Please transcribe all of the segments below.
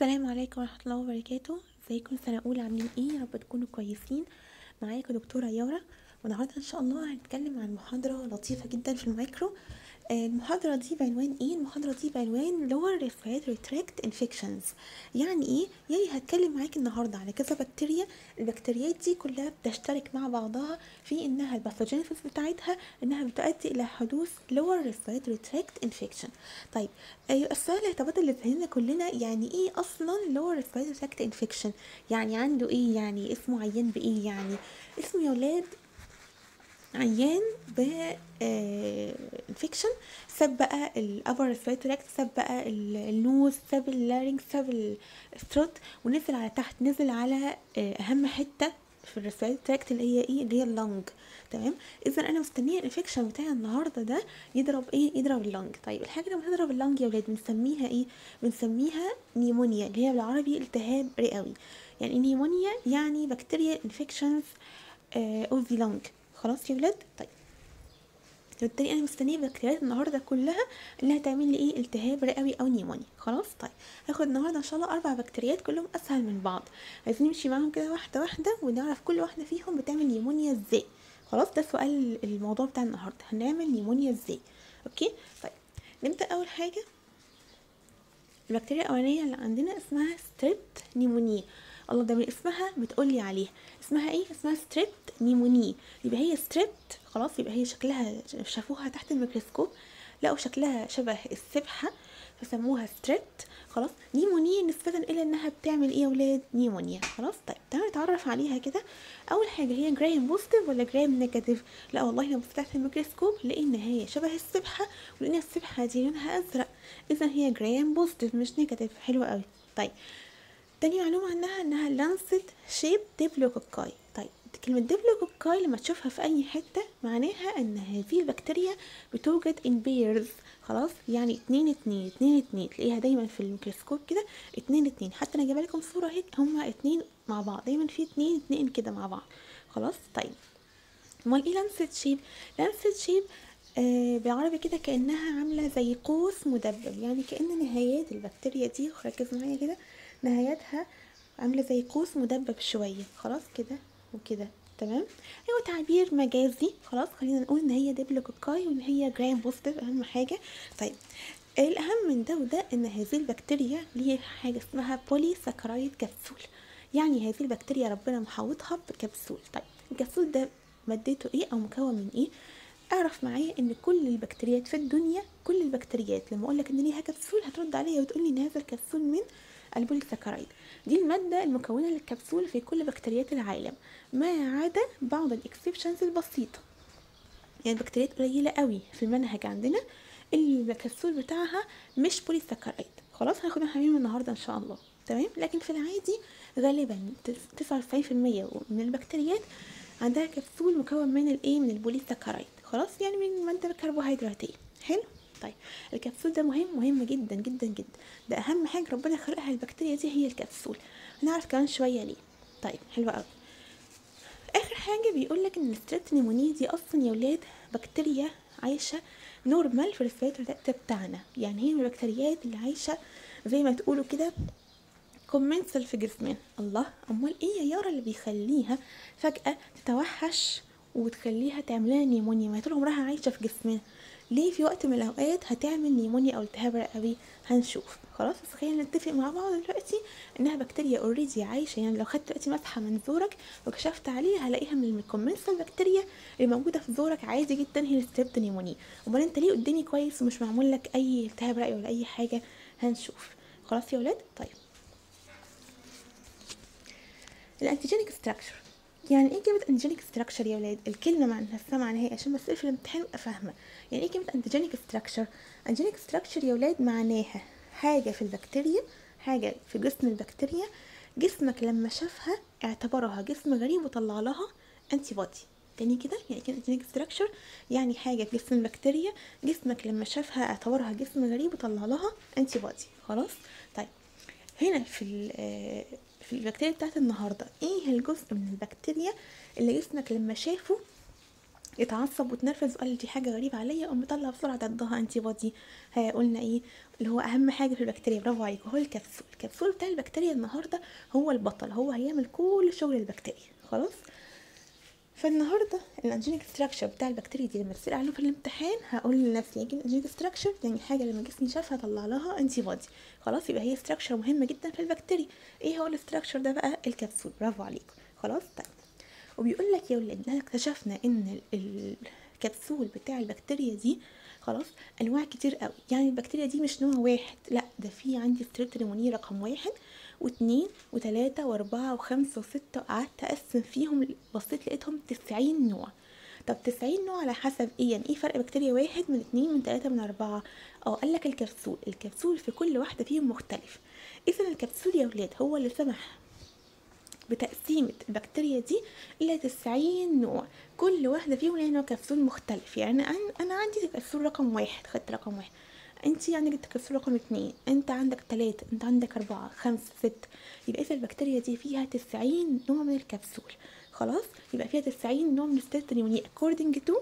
السلام عليكم ورحمة الله وبركاته ازيكم سنة أولى عاملين ايه يا رب تكونوا كويسين معاكم دكتورة يارا والنهاردة ان شاء الله هنتكلم عن محاضرة لطيفة جدا في المايكرو آه، المحاضرة دي بعنوان ايه المحاضرة دي بعنوان lower respiratory tract infections يعني ايه يعني هتكلم معاك النهاردة على كذا بكتيريا البكتيريات دي كلها بتشترك مع بعضها في انها الباثوجينيسيس بتاعتها انها بتؤدي الى حدوث lower respiratory tract infection طيب أيوة السؤال هيتبادل لذهننا كلنا يعني ايه اصلا lower respiratory tract infection يعني عنده ايه يعني اسمه عيان بايه يعني اسمه يا ولاد عيان ب انفكشن ساب بقى الابر ريسبيراتوري تراكت ساب بقى ال- النوز ساب اللارynx ساب الثروت ونزل على تحت نزل على آه، اهم حته في الريسبيراتوري تراكت اللي هي ايه اللي هي اللنج تمام اذا انا مستنيه الانفكشن بتاعي النهارده ده يضرب ايه يضرب اللنج طيب الحاجه اللي بتضرب اللنج يا ولاد بنسميها ايه بنسميها نيمونيا اللي هي بالعربي التهاب رئوي يعني نيمونيا يعني بكتيريا انفكشنز اوف ذا لنج خلاص يا ولاد طيب بالتالي انا مستنيه بكتيريات النهارده كلها اللي هتعمل لي ايه التهاب رئوي او نيمونيا خلاص طيب هاخد النهارده ان شاء الله اربع بكتيريات كلهم اسهل من بعض عايزين نمشي معاهم كده واحده واحده ونعرف كل واحده فيهم بتعمل نيمونيا ازاي خلاص ده سؤال الموضوع بتاع النهارده هنعمل نيمونيا ازاي اوكي طيب نبدا اول حاجه البكتيريا الاولانيه اللي عندنا اسمها ستريبت نيموني الله ده من اسمها بتقولي عليها اسمها ايه اسمها ستريبت نيموني يبقى هي ستريبت خلاص يبقى هي شكلها شافوها تحت الميكروسكوب لقوا شكلها شبه السبحه فسموها ستريبت خلاص نيموني نسبة إلى إنها بتعمل إيه يا ولاد نيمونيا خلاص طيب تعالوا نتعرف عليها كده أول حاجة هي جرام بوزيتيف ولا جرام نيجاتيف لا والله لما فتحت الميكروسكوب لقينا هي شبه السبحة ولقينا السبحة دي لونها أزرق إذا هي جرام بوزيتيف مش نيجاتيف حلوة قوي طيب تاني معلومة عنها انها لانسد شيب ديبلوكوكاي طيب كلمة ديبلوكوكاي لما تشوفها في اي حتة معناها ان هذه البكتيريا بتوجد in pairs خلاص يعني اتنين اتنين اتنين اتنين تلاقيها دايما في الميكروسكوب كده اتنين اتنين حتى انا جايبه لكم صورة هيك هما اتنين مع بعض دايما في اتنين اتنين كده مع بعض خلاص طيب امال ايه لانسد شيب لانسد شيب آه بالعربي كده كانها عامله زي قوس مدبب يعني كان نهايات البكتيريا دي ركز معايا كده نهاياتها عامله زي قوس مدبب شويه خلاص كده وكده تمام ايوه تعبير مجازي خلاص خلينا نقول ان هي ديبلوكوكاي وان هي جرام بوزيتيف اهم حاجه طيب الاهم من ده وده ان هذه البكتيريا ليها حاجه اسمها بولي ساكرايد كبسول يعني هذه البكتيريا ربنا محوطها بكبسول طيب الكبسول ده مادته ايه او مكون من ايه اعرف معايا ان كل البكتيريات في الدنيا كل البكتيريات لما اقول لك ان ليها كبسول هترد عليا وتقول لي ان هذا الكبسول من البوليساكرايد دي المادة المكونة للكبسول في كل بكتيريات العالم ما عدا بعض الاكسبشنز البسيطة يعني بكتيريات قليلة قوي في المنهج عندنا الكبسول بتاعها مش بوليساكرايد خلاص هناخدها حبيبي النهاردة ان شاء الله تمام لكن في العادي غالبا تسعة وتسعين في المية من البكتيريات عندها كبسول مكون من الايه من البوليساكرايد خلاص يعني من مادة كربوهيدراتية حلو طيب الكبسول ده مهم مهم جدا جدا جدا ده اهم حاجه ربنا خلقها البكتيريا دي هي الكبسول هنعرف كمان شويه ليه طيب حلو قوي اخر حاجه بيقول لك ان الستريبت نيموني دي اصلا يا ولاد بكتيريا عايشه نورمال في الريسبيراتوري بتاعنا يعني هي من البكتيريات اللي عايشه زي ما تقولوا كده كومنسل في جسمنا الله امال ايه يا يارا اللي بيخليها فجاه تتوحش وتخليها تعمل لنا نيمونيا ما هي طول عمرها عايشه في جسمنا ليه في وقت من الاوقات هتعمل نيمونيا او التهاب رئوي هنشوف خلاص بس خلينا نتفق مع بعض دلوقتي انها بكتيريا اوريدي عايشه يعني لو خدت دلوقتي مسحه من زورك وكشفت عليها هلاقيها من الكومنسال بكتيريا اللي موجوده في زورك عادي جدا هي الستريبت نيمونيا امال انت ليه قدامي كويس ومش معمول لك اي التهاب رئوي ولا اي حاجه هنشوف خلاص يا ولاد طيب الانتيجينيك ستراكشر يعني ايه كلمة انتيجينيك ستراكشر يا ولاد الكلمة مع نفسها معناها ايه عشان بس في الامتحان ابقى فاهمة يعني ايه كلمة انتيجينيك ستراكشر انتيجينيك ستراكشر يا ولاد معناها حاجة في البكتيريا حاجة في جسم البكتيريا جسمك لما شافها اعتبرها جسم غريب وطلع لها انتي بودي تاني كده يعني كلمة انتيجينيك ستراكشر يعني حاجة في جسم البكتيريا جسمك لما شافها اعتبرها جسم غريب وطلع لها انتي بودي خلاص طيب هنا في في البكتيريا بتاعت النهارده ايه الجزء من البكتيريا اللي جسمك لما شافه اتعصب واتنرفز وقال دي حاجه غريبه عليا قام مطلع بسرعه ضدها انتي بودي ها قلنا ايه اللي هو اهم حاجه في البكتيريا برافو عليكم هو الكبسول الكبسول بتاع البكتيريا النهارده هو البطل هو هيعمل كل شغل البكتيريا خلاص فالنهارده الانجينيك ستراكشر بتاع البكتيريا دي لما تسال عنه في الامتحان هقول لنفسي يجي الانجينيك ستراكشر يعني حاجه لما جسمي شافها طلع لها انتي بودي خلاص يبقى هي ستراكشر مهمه جدا في البكتيريا ايه هو الستراكشر ده بقى الكبسول برافو عليكم خلاص طيب وبيقول لك يا ولاد احنا اكتشفنا ان ال- الكبسول بتاع البكتيريا دي خلاص انواع كتير قوي يعني البكتيريا دي مش نوع واحد لا ده في عندي ستريبتونيموني رقم واحد واثنين وثلاثة واربعة وخمسة وستة قعدت اقسم فيهم بصيت لقيتهم تسعين نوع طب تسعين نوع على حسب ايه يعني ايه فرق بكتيريا واحد من اتنين من تلاتة من اربعة اه قالك الكبسول الكبسول في كل واحدة فيهم مختلف اذا الكبسول يا ولاد هو اللي سمح بتقسيمة البكتيريا دي إلى تسعين نوع كل واحدة فيهم ليها نوع كبسول مختلف يعني أنا, أنا عندي كبسول رقم واحد خدت رقم واحد انت عندك كبسول رقم اتنين انت عندك تلاتة انت عندك اربعة خمسة ستة يبقى اذا البكتيريا دي فيها تسعين نوع من الكبسول خلاص يبقى فيها تسعين نوع من الستريبتونيموني according to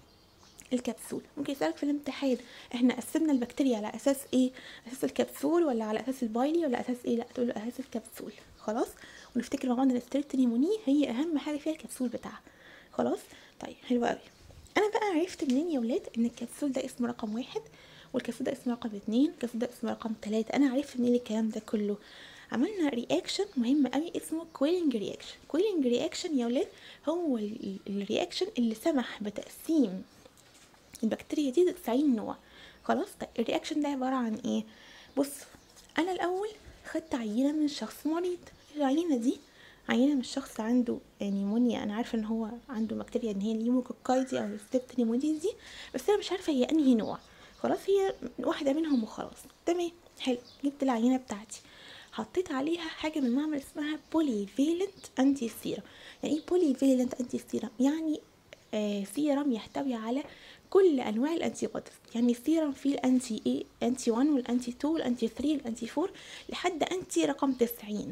الكبسول ممكن يسألك في الامتحان احنا قسمنا البكتيريا على اساس ايه اساس الكبسول ولا على اساس البايلي ولا اساس ايه لا تقول له اساس الكبسول خلاص ونفتكر مع بعض ان الستريبتونيموني هي اهم حاجه فيها الكبسول بتاعها خلاص طيب حلو قوي انا بقى عرفت منين يا ولاد ان الكبسول ده اسمه رقم واحد والكبسول ده اسمه رقم اتنين والكبسول ده اسمه رقم تلاتة انا عرفت منين الكلام ده كله عملنا رياكشن مهم قوي اسمه كويلنج رياكشن كويلنج رياكشن يا ولاد هو الرياكشن اللي سمح بتقسيم البكتيريا دي 90 نوع خلاص طيب الرياكشن ده عباره عن ايه بص انا الاول خدت عينه من شخص مريض العينه دي عينه من شخص عنده نيمونيا انا عارفه ان هو عنده بكتيريا ان هي النيموكوكايدي او الستريبتونيمونيز دي بس انا مش عارفه هي انهي نوع خلاص هي واحده منهم وخلاص تمام حلو جبت العينه بتاعتي حطيت عليها حاجه من المعمل اسمها بولي فيلنت انتي سيرم يعني ايه بولي فيلنت انتي سيرم يعني آه سيرم يحتوي على كل انواع الانتي بوديز يعني السيرم فيه الانتي اي انتي 1 والانتي 2 والانتي 3 والانتي 4 لحد انتي رقم 90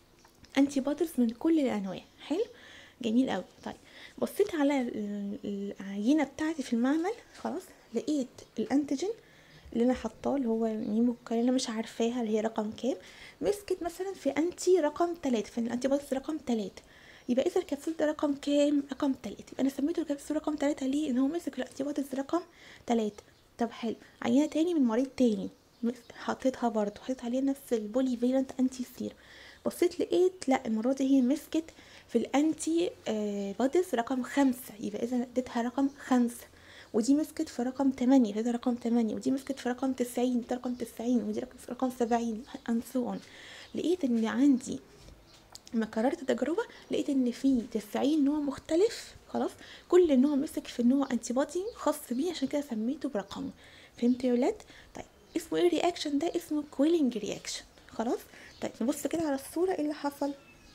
انتي بوديز من كل الانواع حلو جميل قوي طيب بصيت على ال- العينه بتاعتي في المعمل خلاص لقيت الانتيجين اللي انا حاطاه اللي هو نيموكاين انا مش عارفاها اللي هي رقم كام مسكت مثلا في انتي رقم 3 في الانتي بوديز رقم 3 يبقى اذا الكبسول ده رقم كام رقم 3 يبقى انا سميته الكبسول رقم 3 ليه ان هو مسك الانتي بوديز رقم 3 طب حلو عينه تاني من مريض تاني مس- حطيتها برضو حطيت عليها نفس البولي فيلنت انتي سير بصيت لقيت لا المره دي هي مسكت في الانتي آه بوديز رقم خمسة يبقى اذا اديتها رقم خمسة ودي مسكت في رقم تمانية فده رقم تمانية ودي مسكت في رقم تسعين ده رقم تسعين ودي رقم في رقم سبعين and so on لقيت ان عندي لما كررت التجربة لقيت ان في 90 نوع مختلف خلاص كل نوع مسك في نوع انتي بودي خاص بيه عشان كده سميته برقمه فهمتوا يا ولاد طيب اسمه ايه الرياكشن ده اسمه كويلنج رياكشن خلاص طيب نبص كده على الصورة ايه اللي حصل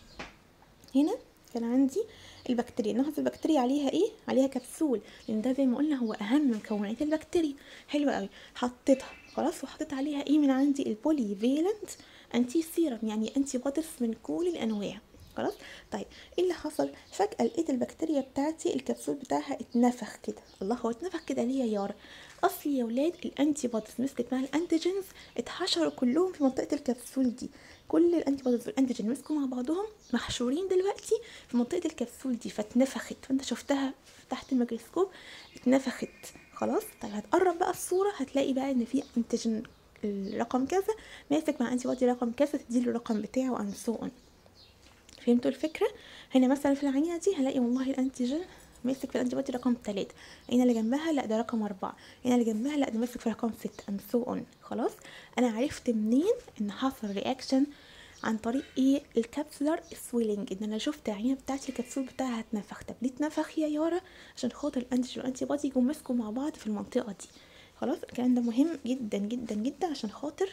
هنا كان عندي البكتيريا نلاحظ البكتيريا عليها ايه عليها كبسول لان ده زي ما قلنا هو اهم مكونات البكتيريا حلوه قوي حطيتها خلاص وحطيت عليها ايه من عندي البولي فيلنت انتي سيرم يعني انتي بوديز من كل الانواع خلاص طيب ايه اللي حصل فجاه لقيت البكتيريا بتاعتي الكبسول بتاعها اتنفخ كده الله هو اتنفخ كده ليه يا يارا اصل يا ولاد الانتي بوديز مسكت مع الانتيجينز اتحشروا كلهم في منطقه الكبسول دي كل الانتي بوديز والانتيجين مسكوا مع بعضهم محشورين دلوقتي في منطقه الكبسول دي فاتنفخت فانت شفتها تحت الميكروسكوب اتنفخت خلاص طيب هتقرب بقى الصوره هتلاقي بقى ان في انتيجين الرقم كذا ماسك مع انتي بودي رقم كذا تديله الرقم بتاعه and so on فهمتوا الفكره هنا مثلا في العينه دي هلاقي والله الانتيجين ماسك في الانتي بودي رقم 3 العينه اللي جنبها لا ده رقم 4 العينه اللي جنبها لا ده ماسك في رقم 6 and so on خلاص انا عرفت منين ان حصل رياكشن عن طريق ايه الكابسولار سويلنج ان انا شفت العينه بتاعتي الكبسول بتاعها اتنفخ طب ليه اتنفخ يا يارا عشان خاطر الانتيجين والانتي بودي يجوا مسكوا مع بعض في المنطقه دي خلاص الكلام ده مهم جدا جدا جدا عشان خاطر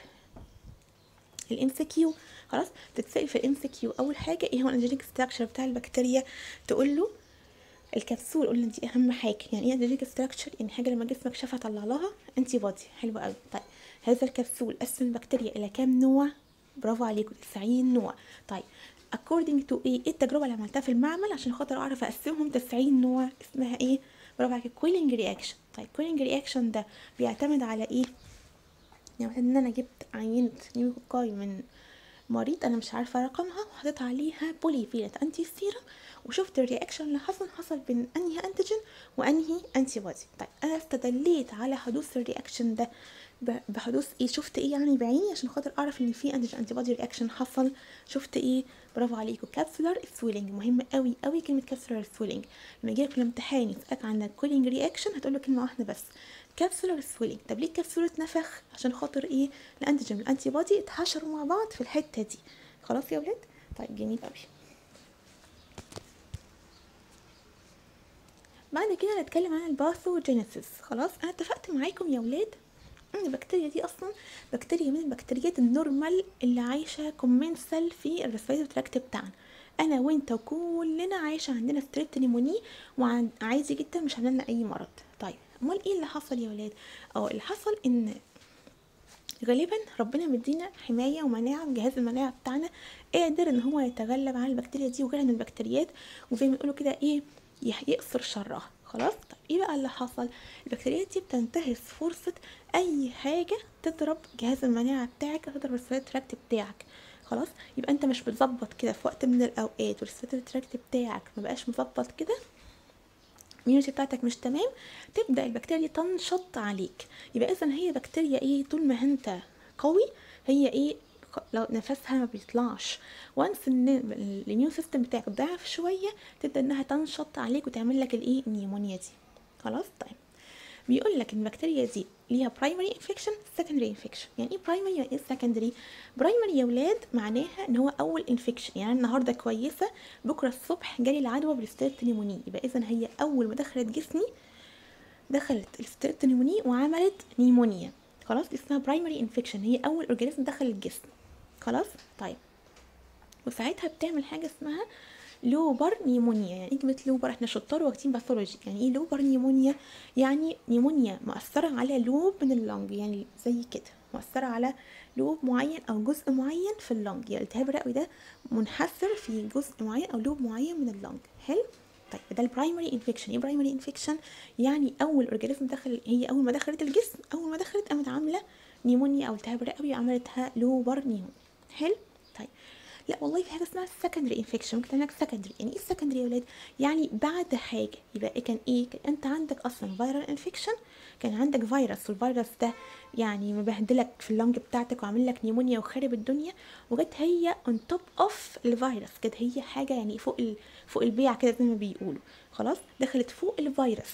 الام سي كيو خلاص تتسال في الام سي كيو اول حاجه ايه هو الانجينيك ستراكشر بتاع البكتيريا تقول له الكبسول قلنا دي اهم حاجه يعني ايه انجينيك ستراكشر يعني حاجه لما جسمك شافها طلع لها انتي بودي حلو قوي طيب هذا الكبسول قسم البكتيريا الى كام نوع برافو عليكم 90 نوع طيب according to ايه ايه التجربه اللي عملتها في المعمل عشان خاطر اعرف اقسمهم 90 نوع اسمها ايه برافو عليك كويلنج رياكشن طيب كويلنج رياكشن ده بيعتمد على ايه يعني مثلا ان انا جبت عينة نيوكوكاي من مريض انا مش عارفه رقمها وحطيت عليها بولي فيلت انتي سيرم وشفت الرياكشن اللي حصل حصل بين انهي انتيجين وانهي انتي بودي طيب انا استدليت على حدوث الرياكشن ده بحدوث ايه شفت ايه يعني بعيني عشان خاطر اعرف ان في انتيجين انتي بودي رياكشن حصل شفت ايه برافو عليكم كابسولار سويلنج مهم قوي قوي كلمه كابسولار سويلنج لما يجي في الامتحان يسالك عن الكولينج رياكشن هتقول له كلمه واحده بس كابسولار سويلنج طب ليه الكبسولة اتنفخ عشان خاطر ايه الانتيجين والانتي بودي اتحشروا مع بعض في الحته دي خلاص يا ولاد طيب جميل قوي بعد كده نتكلم عن الباثوجينيسيس خلاص انا اتفقت معاكم يا ولاد ان البكتيريا دي اصلا بكتيريا من البكتيريات النورمال اللي عايشه كومنسال في الريسبيراتوري تراكت بتاعنا انا وانت وكلنا عايشه عندنا ستريبت نيموني وعادي جدا مش عندنا اي مرض طيب امال ايه اللي حصل يا ولاد اه اللي حصل ان غالبا ربنا مدينا حماية ومناعة جهاز المناعة بتاعنا قادر ان هو يتغلب على البكتيريا دي وغيرها من البكتيريات وزي ما يقولوا كده ايه يقصر شرها خلاص طيب ايه بقى اللي حصل البكتيريات دي بتنتهز فرصة اي حاجة تضرب جهاز المناعة بتاعك تضرب الريسبيراتوري تراكت بتاعك خلاص يبقى انت مش بتظبط كده في وقت من الاوقات والريسبيراتوري تراكت بتاعك ما بقاش مظبط كده الاميونيتي بتاعتك مش تمام تبدا البكتيريا دي تنشط عليك يبقى اذا هي بكتيريا ايه طول ما انت قوي هي ايه لو نفسها ما بيطلعش وانس ان الاميون سيستم بتاعك ضعف شويه تبدا انها تنشط عليك وتعمل لك الايه النيمونيا دي خلاص طيب بيقول لك ان البكتيريا دي ليها برايمري انفكشن سكندري انفكشن يعني ايه برايمري يعني ايه سكندري برايمري يا ولاد معناها ان هو اول انفكشن يعني النهارده كويسه بكره الصبح جالي العدوى بالستيرت نيموني يبقى اذا هي اول ما دخلت جسمي دخلت الستيرت نيموني وعملت نيمونيا خلاص اسمها برايمري انفكشن هي اول اورجانيزم دخل الجسم خلاص طيب وساعتها بتعمل حاجه اسمها لوبر نيمونيا يعني ايه كلمه لوبر احنا شطار واخدين باثولوجي يعني ايه لوبر نيمونيا يعني نيمونيا مؤثره على لوب من اللنج يعني زي كده مؤثره على لوب معين او جزء معين في اللنج يعني الالتهاب الرئوي ده منحسر في جزء معين او لوب معين من اللنج حلو طيب ده البرايمري انفكشن ايه برايمري انفكشن يعني اول اورجانيزم دخل هي اول ما دخلت الجسم اول ما دخلت قامت عامله نيمونيا او التهاب رئوي عملتها لوبر نيمونيا حلو طيب لا والله في حاجه اسمها سكندري انفكشن ممكن تعمل لك سكندري يعني ايه السكندري يا ولاد يعني بعد حاجه يبقى إيه كان ايه كان انت عندك اصلا فيرال انفكشن كان عندك فيروس والفيروس ده يعني مبهدلك في اللنج بتاعتك وعامل لك نيمونيا وخارب الدنيا وجت هي اون توب اوف الفيروس كانت هي حاجه يعني فوق ال... فوق البيع كده زي ما بيقولوا خلاص دخلت فوق الفيروس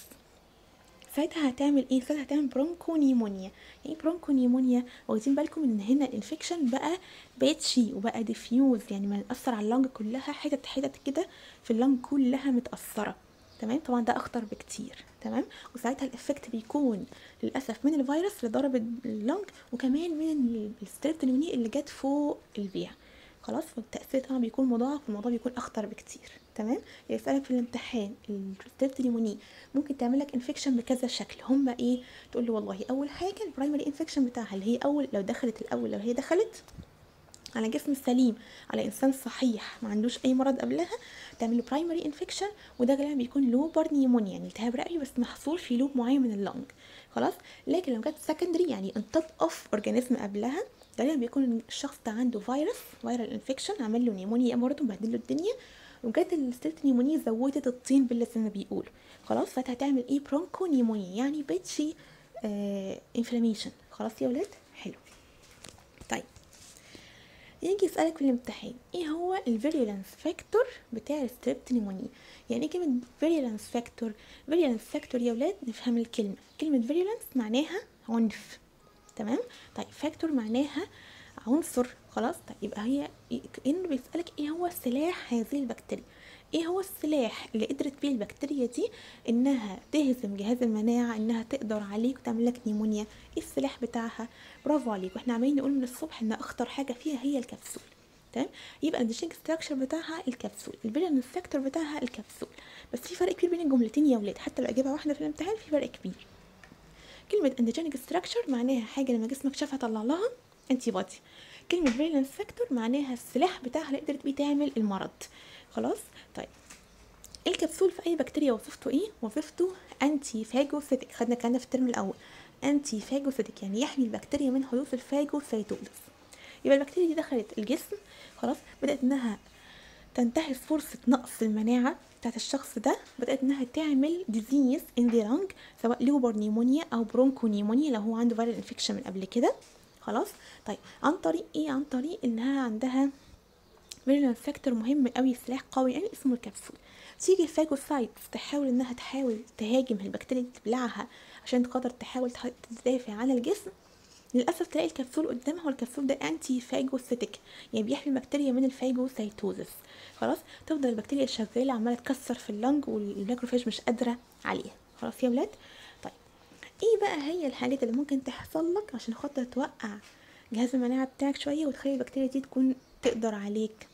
ساعتها هتعمل ايه ساعتها هتعمل برونكو نيمونيا يعني برونكو نيمونيا واخدين بالكم ان هنا الانفكشن بقى باتشي وبقى ديفيوز يعني ما اثر على اللنج كلها حتت حتت كده في اللنج كلها متاثره تمام طبعا ده اخطر بكتير تمام وساعتها الافكت بيكون للاسف من الفيروس اللي ضرب اللنج وكمان من الستريبتونيموني اللي جت فوق البيع خلاص فالتاثير طبعا بيكون مضاعف والموضوع بيكون اخطر بكتير تمام يسالك في الامتحان الستريبتونيموني ممكن تعمل لك انفكشن بكذا شكل هم ايه تقول له والله اول حاجه البرايمري انفكشن بتاعها اللي هي اول لو دخلت الاول لو هي دخلت على جسم سليم على انسان صحيح ما عندوش اي مرض قبلها تعمل له برايمري انفكشن وده غالبا بيكون لوبر نيمونيا يعني التهاب رئوي بس محصور في لوب معين من اللنج خلاص لكن لو جت سكندري يعني ان توب اوف اورجانيزم قبلها غالبا بيكون الشخص ده عنده فيروس فيرال انفكشن عمل له نيمونيا برضه مبهدل له الدنيا وجت الستيلت نيمونيا زودت الطين بالله زي ما بيقولوا خلاص فانت هتعمل ايه برونكو نيمونيا يعني بيتشي آه انفلاميشن خلاص يا ولاد حلو طيب يجي يسألك في الامتحان ايه هو الفيريولانس فاكتور بتاع الستريبت نيمونيا يعني ايه كلمة فيريولانس فاكتور فيريولانس فاكتور يا ولاد نفهم الكلمة كلمة فيريولانس معناها عنف تمام طيب فاكتور معناها عنصر خلاص طيب يبقى هي انه بيسألك ايه هو سلاح هذه البكتيريا ايه هو السلاح اللي قدرت بيه البكتيريا دي انها تهزم جهاز المناعه انها تقدر عليك وتعمل لك نيمونيا ايه السلاح بتاعها برافو عليك واحنا عمالين نقول من الصبح ان اخطر حاجه فيها هي الكبسول تمام يبقى الديشينج ستراكشر بتاعها الكبسول البيلن فاكتور بتاعها الكبسول بس في فرق كبير بين الجملتين يا ولاد حتى لو اجابه واحده في الامتحان في فرق كبير كلمه اندجينيك ستراكشر معناها حاجه لما جسمك شافها طلع لها انتي بودي كلمه فيلنس فاكتور معناها السلاح بتاعها اللي قدرت بيه تعمل المرض خلاص طيب الكبسول في اي بكتيريا وظيفته ايه وظيفته انتي فاجوسيتك خدنا الكلام ده في الترم الاول انتي فاجوسيتك يعني يحمي البكتيريا من حدوث الفاجوسيتوزس يبقى البكتيريا دي دخلت الجسم خلاص بدات انها تنتهز فرصة نقص المناعة بتاعت الشخص ده بدأت إنها تعمل ديزيز in the lung سواء ليوبر نيمونيا أو برونكو نيمونيا لو هو عنده فيرال انفكشن من قبل كده خلاص طيب عن طريق إيه عن طريق إنها عندها فيرال فاكتور مهم قوي سلاح قوي يعني اسمه الكبسول تيجي الفاجوسايتس تحاول إنها تحاول تهاجم البكتيريا اللي تبلعها عشان تقدر تحاول تدافع عن الجسم للاسف تلاقي الكبسول قدامها والكبسول ده انتي فاجوسيتك يعني بيحمي البكتيريا من الفاجوسيتوزس خلاص تفضل البكتيريا شغاله عماله تكسر في اللنج والماكروفاج مش قادره عليها خلاص يا ولاد طيب ايه بقى هي الحاجات اللي ممكن تحصل لك عشان خاطر توقع جهاز المناعه بتاعك شويه وتخلي البكتيريا دي تكون تقدر عليك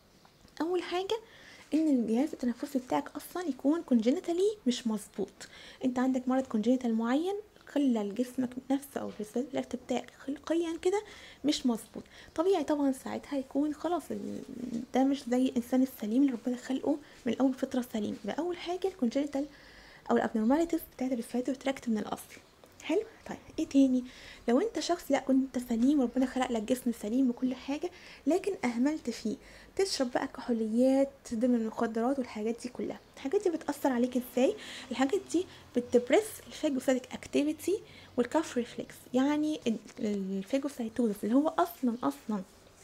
اول حاجه ان الجهاز التنفسي بتاعك اصلا يكون كونجينيتالي مش مظبوط انت عندك مرض كونجينيتال معين خلى جسمك نفسه او الريسبتور بتاعك خلقيا كده مش مظبوط طبيعي طبعا ساعتها يكون خلاص ده مش زي الانسان السليم اللي ربنا خلقه من الاول فطره سليمه يبقى اول حاجه الكونجنتال او الابنورماليتيز بتاعت الريسبتور تراكت من الاصل حلو طيب ايه تاني لو انت شخص لا كنت سليم وربنا خلق لك جسم سليم وكل حاجه لكن اهملت فيه تشرب بقى كحوليات ضمن المخدرات والحاجات دي كلها الحاجات دي بتاثر عليك ازاي الحاجات دي بتبرس الفاجوسايتك اكتيفيتي والكاف ريفلكس يعني الفاجوسايتوزس اللي هو اصلا اصلا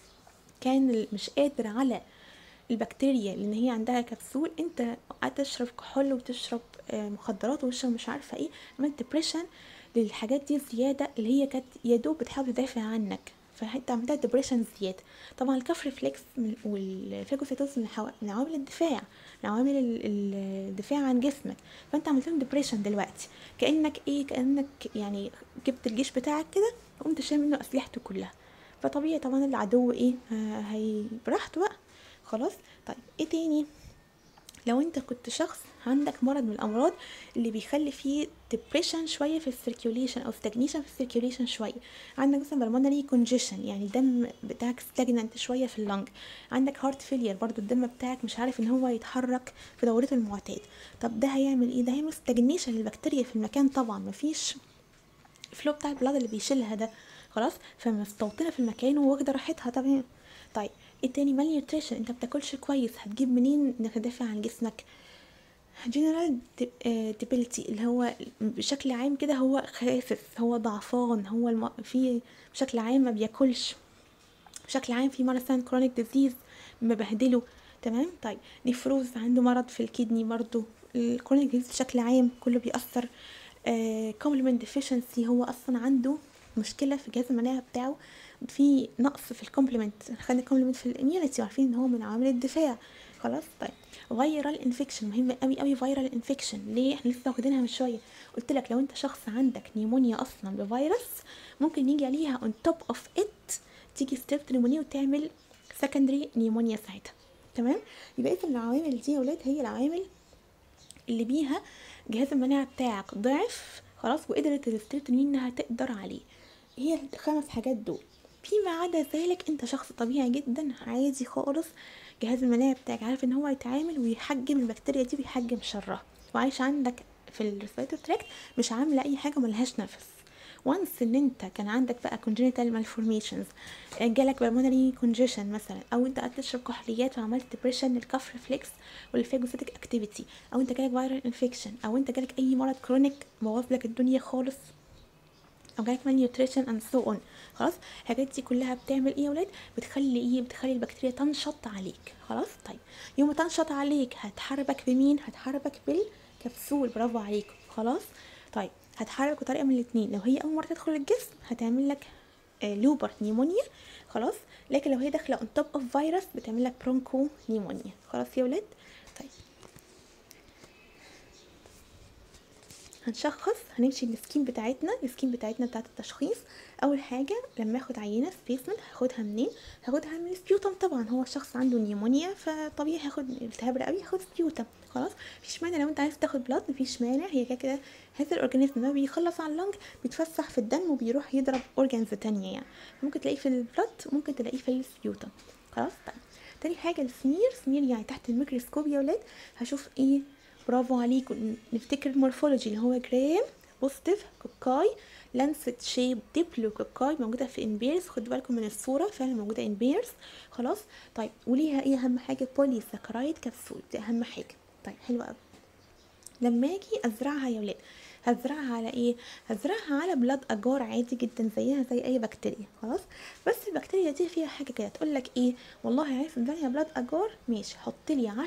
كان مش قادر على البكتيريا لان هي عندها كبسول انت قاعد تشرب كحول وتشرب مخدرات وتشرب مش عارفه ايه عملت ديبريشن للحاجات دي زياده اللي هي كانت يا دوب بتحاول تدافع عنك فانت عملتها ديبريشن زياده طبعا الكف ريفلكس والفاجوسيتوز من, حو... من عوامل الدفاع من عوامل الدفاع عن جسمك فانت عملت لهم ديبريشن دلوقتي كانك ايه كانك يعني جبت الجيش بتاعك كده وقمت شايل منه اسلحته كلها فطبيعي طبعا العدو ايه هي براحته بقى خلاص طيب ايه تاني لو انت كنت شخص عندك مرض من الامراض اللي بيخلي فيه depression شويه في السيركيوليشن او stagnation في السيركيوليشن شويه عندك مثلا بالمونري كونجيشن يعني الدم بتاعك stagnant شويه في اللنج عندك هارت فيلير برضو الدم بتاعك مش عارف ان هو يتحرك في دورته المعتاد طب ده هيعمل ايه ده هيعمل stagnation للبكتيريا في المكان طبعا مفيش الفلو بتاع البلاد اللي بيشيلها ده خلاص فمستوطنه في المكان وواخده راحتها تمام طيب ايه تاني مال نيوتريشن انت بتاكلش كويس هتجيب منين انك تدافع عن جسمك جنرال ديبيلتي اللي هو بشكل عام كده هو خاسس هو ضعفان هو الم... في بشكل عام ما بياكلش بشكل عام في مرض مثلا كرونيك ديزيز مبهدله تمام طيب نفروز عنده مرض في الكدني برضو الكرونيك ديزيز بشكل عام كله بيأثر كومبلمنت ديفيشنسي هو اصلا عنده مشكله في الجهاز المناعي بتاعه في نقص في الكومبلمنت خدنا الكومبلمنت في الاميونيتي وعارفين ان هو من عوامل الدفاع خلاص طيب فيرال انفكشن مهم قوي قوي فيرال انفكشن ليه احنا لسه واخدينها من شويه قلت لك لو انت شخص عندك نيمونيا اصلا بفيروس ممكن يجي عليها اون توب اوف ات تيجي ستريبت نيمونيا وتعمل سكندري نيمونيا ساعتها تمام يبقى اذا العوامل دي يا ولاد هي العوامل اللي بيها جهاز المناعه بتاعك ضعف خلاص وقدرت الستريبتونين انها تقدر عليه هي الخمس حاجات دول فيما عدا ذلك انت شخص طبيعي جدا عادي خالص جهاز المناعي بتاعك عارف ان هو يتعامل ويحجم البكتيريا دي ويحجم شرها وعايش عندك في الريسبيراتوري تراكت مش عامله اي حاجه ملهاش نفس وانس ان انت كان عندك بقى congenital malformations جالك pulmonary congestion مثلا او انت قعدت تشرب كحوليات وعملت depression للكف ريفلكس والفاجوسيتك اكتيفيتي او انت جالك viral infection او انت جالك اي مرض كرونيك بوظ لك الدنيا خالص او جالك malnutrition and so on خلاص الحاجات دي كلها بتعمل ايه يا ولاد بتخلي ايه بتخلي البكتيريا تنشط عليك خلاص طيب يوم ما تنشط عليك هتحاربك بمين هتحاربك بالكبسول برافو عليك خلاص طيب هتحاربك بطريقه من الاثنين لو هي اول مره تدخل الجسم هتعمل لك آه لوبر نيمونيا خلاص لكن لو هي داخله اون توب اوف فيروس بتعمل لك برونكو نيمونيا خلاص يا ولاد طيب هنشخص هنمشي السكيم بتاعتنا السكيم بتاعتنا بتاعت التشخيص اول حاجه لما اخد عينه سبيسمن هاخدها منين هاخدها من السبيوتم طبعا هو الشخص عنده نيمونيا فطبيعي هاخد التهاب رئوي هاخد سبيوتم خلاص مفيش مانع لو انت عايز تاخد بلاد مفيش مانع هي كده كده هذا الاورجانيزم لما بيخلص على اللنج بيتفسح في الدم وبيروح يضرب اورجانز تانية يعني ممكن تلاقيه في البلاد ممكن تلاقيه في السبيوتم خلاص طيب تاني حاجه السمير سمير يعني تحت الميكروسكوب يا ولاد هشوف ايه برافو عليكم نفتكر المورفولوجي اللي هو جرام بوزيتيف كوكاي لانست شيب ديبلو كوكاي موجوده في انبيرز خدوا بالكم من الصوره فعلا موجوده انبيرز خلاص طيب وليها ايه اهم حاجه بولي ساكرايد كبسول دي اهم حاجه طيب حلو قوي لما اجي ازرعها يا ولاد هزرعها على ايه هزرعها على بلاد اجار عادي جدا زيها زي اي بكتيريا خلاص بس البكتيريا دي فيها حاجه كده تقول لك ايه والله عايز تزرعي بلاد اجار ماشي حط لي 10%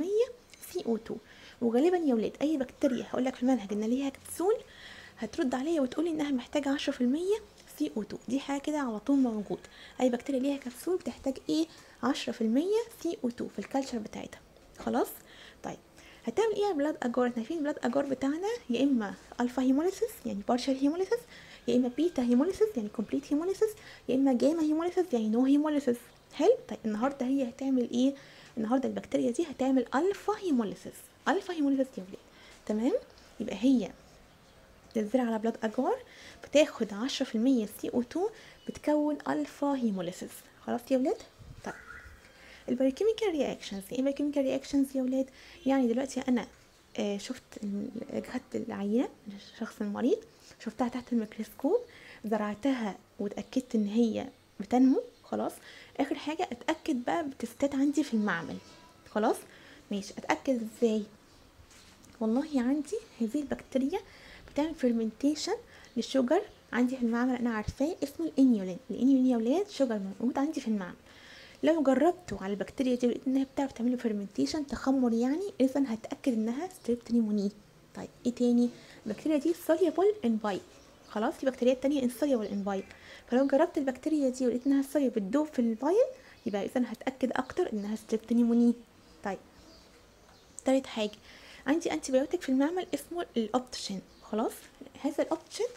سي او 2 وغالبا يا ولاد اي بكتيريا هقول لك في المنهج ان ليها كبسول هترد عليا وتقولي انها محتاجه 10% سي او 2 دي حاجه كده على طول موجود اي بكتيريا ليها كبسول بتحتاج ايه 10% سي او 2 في الكالتشر بتاعتها خلاص طيب هتعمل ايه على بلاد اجار احنا عارفين البلاد اجار بتاعنا يا اما الفا هيموليسيس يعني بارشال هيموليسيس يا اما بيتا هيموليسيس يعني كومبليت هيموليسيس يا اما جاما هيموليسيس يعني نو هيموليسيس حلو طيب النهارده هي هتعمل ايه النهارده البكتيريا دي هتعمل الفا هيموليسيس الفا هيموليسيس يا ولاد تمام يبقى هي تزرع على بلاد اجار بتاخد 10% سي او 2 بتكون الفا هيموليسيس خلاص يا ولاد طيب البايوكيميكال رياكشنز ايه البايوكيميكال رياكشنز يا ولاد يعني دلوقتي انا آه شفت خدت العينه الشخص المريض شفتها تحت الميكروسكوب زرعتها واتاكدت ان هي بتنمو خلاص اخر حاجه اتاكد بقى بتستات عندي في المعمل خلاص ماشي اتاكد ازاي والله عندي هذه البكتيريا بتعمل فيرمنتيشن للشجر عندي في المعمل انا عارفاه اسمه الانيولين الانيولين يا ولاد شجر موجود عندي في المعمل لو جربته على البكتيريا دي ولقيت انها بتعرف تعمل فيرمنتيشن تخمر يعني اذا هتاكد انها ستريبتونيموني طيب ايه تاني البكتيريا دي soluble in bile خلاص في بكتيريات تانية insoluble in bile فلو جربت البكتيريا دي ولقيت انها soluble بتدوب في البايل يبقى اذا هتاكد اكتر انها ستريبتونيموني طيب تالت حاجه عندي انتي بايوتيك في المعمل اسمه الاوبتشين خلاص هذا الاوبتشين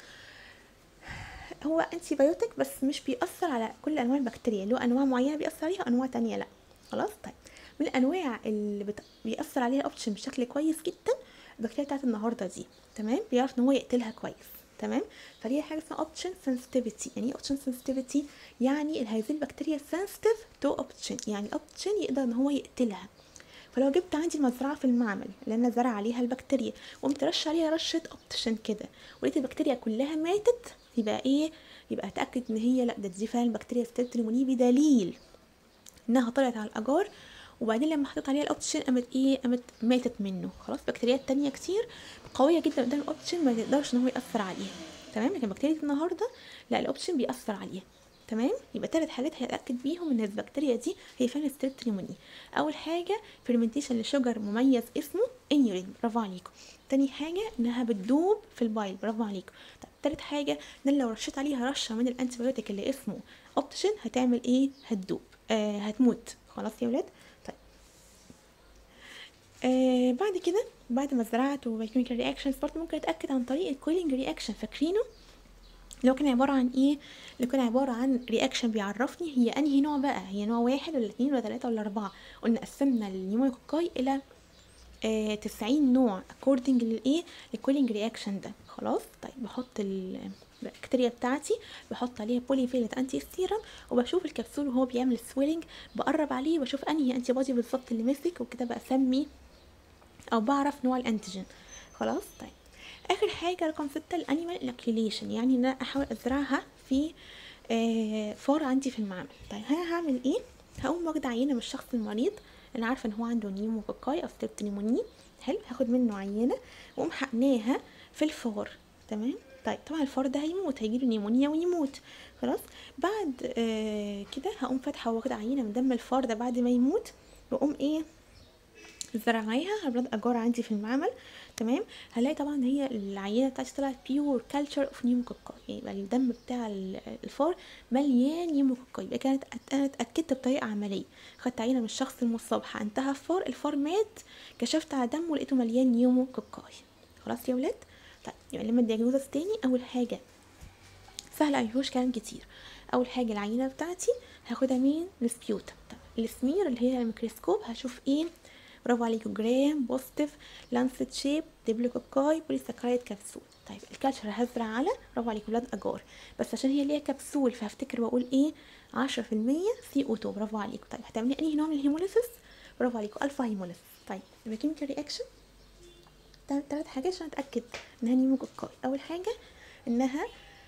هو انتي بايوتيك بس مش بيأثر على كل انواع البكتيريا له انواع معينه بيأثر عليها وانواع تانية لا خلاص طيب من الانواع اللي بت... بيأثر عليها الاوبتشين بشكل كويس جدا البكتيريا بتاعت النهارده دي تمام بيعرف ان هو يقتلها كويس تمام فليها حاجه اسمها اوبتشن سنسيتيفيتي يعني ايه اوبتشن سنسيتيفيتي يعني هذه البكتيريا سنسيتيف تو اوبتشن يعني اوبتشن يقدر ان هو يقتلها فلو جبت عندي المزرعه في المعمل اللي انا زرع عليها البكتيريا وقمت رش عليها رشه اوبتشن كده ولقيت البكتيريا كلها ماتت يبقى ايه يبقى اتاكد ان هي لا ده دي فعلا بكتيريا ستريبتونيموني بدليل انها طلعت على الاجار وبعدين لما حطيت عليها الاوبتشن قامت ايه قامت ماتت منه خلاص بكتيريات تانية كتير قويه جدا قدام الاوبتشن ما يقدرش ان هو ياثر عليها تمام لكن بكتيريا النهارده لا الاوبتشن بيأثر عليها تمام يبقى ثلاث حاجات هيتاكد بيهم ان البكتيريا دي هي فعلا ستريبتونيموني اول حاجه فيرمنتيشن لشجر مميز اسمه انيورين برافو عليكم تاني حاجه انها بتدوب في البايل برافو عليكم طب تالت حاجه ان لو رشيت عليها رشه من الانتيبيوتيك اللي اسمه اوبتشن هتعمل ايه هتدوب آه هتموت خلاص يا ولاد طيب آه بعد كده بعد ما زرعت وبايوكيميكال رياكشنز برضه ممكن اتاكد عن طريق الكولينج رياكشن فاكرينه لو كان عبارة عن ايه لو كان عبارة عن رياكشن بيعرفني هي انهي نوع بقى هي نوع واحد ولا اتنين ولا تلاتة ولا اربعة قلنا قسمنا النيمونيكوكاي الى آه تسعين نوع according للايه للكولينج رياكشن ده خلاص طيب بحط البكتيريا بتاعتي بحط عليها بوليفيلت انتي ستيرم وبشوف الكبسول وهو بيعمل سويلنج بقرب عليه وبشوف انهي انتي بودي بالظبط اللي مسك وكده بسمي او بعرف نوع الانتيجين خلاص طيب اخر حاجه رقم ستة الانيمال انكليشن يعني ان انا احاول ازرعها في آه فار عندي في المعمل طيب انا هعمل ايه هقوم واخده عينه من الشخص المريض انا عارفه ان هو عنده نيموكوكاي او ستريبتونيموني حلو هاخد منه عينه واقوم حقناها في الفار تمام طيب طبعا الفار ده هيموت هيجيله نيمونيا ويموت خلاص بعد آه كده هقوم فاتحه واخده عينه من دم الفار ده بعد ما يموت واقوم ايه زرعيها على بلاد اجار عندي في المعمل تمام هلاقي طبعا هي العينه بتاعتي طلعت بيور كلتشر اوف نيموكوكاي يعني يبقى الدم بتاع الفار مليان نيموكوكاي يبقى كانت انا اتاكدت بطريقه عمليه خدت عينه من الشخص المصاب حقنتها الفار الفار مات كشفت على دمه ولقيته مليان نيموكوكاي خلاص يا ولاد طيب يبقى لما الدياجنوزس تاني اول حاجه سهله مفيهوش كلام كتير اول حاجه العينه بتاعتي هاخدها مين السبيوتم طيب السمير اللي هي الميكروسكوب هشوف ايه برافو عليكم جرام بوزيتيف لانست شيب ديبلوكوكاي بوليساكرايد كبسول طيب الكالتشر هزرع على برافو عليكم ولاد اجار بس عشان هي ليها كبسول فهفتكر واقول ايه 10% سي او 2 برافو عليكم طيب هتعملي انهي نوع من الهيموليسيس برافو عليكم الفا هيموليسيس طيب الكيميكال رياكشن ثلاث حاجات عشان اتاكد انها نيموكوكاي اول حاجه انها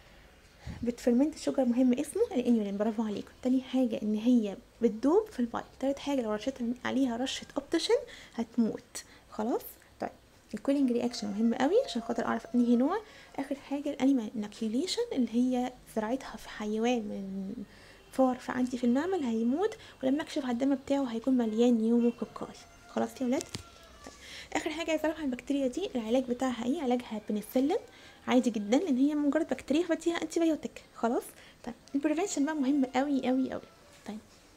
بتفرمنت شجر مهم اسمه الانيولين برافو عليكم تاني حاجه ان هي بتدوب في البايب تالت حاجه لو رشيت عليها رشه اوبتيشن هتموت خلاص طيب الكولينج رياكشن مهم قوي عشان خاطر اعرف انهي نوع اخر حاجه الانيمال انكيوليشن اللي هي زراعتها في حيوان من فار فعندي في المعمل هيموت ولما اكشف على الدم بتاعه هيكون مليان نيوموكوكاي خلاص يا ولاد طيب. اخر حاجه عايزه اعرف عن البكتيريا دي العلاج بتاعها ايه علاجها بنسلين عادي جدا لان هي مجرد بكتيريا فبديها انتي بايوتيك خلاص طيب البريفنشن بقى مهم قوي قوي قوي طيب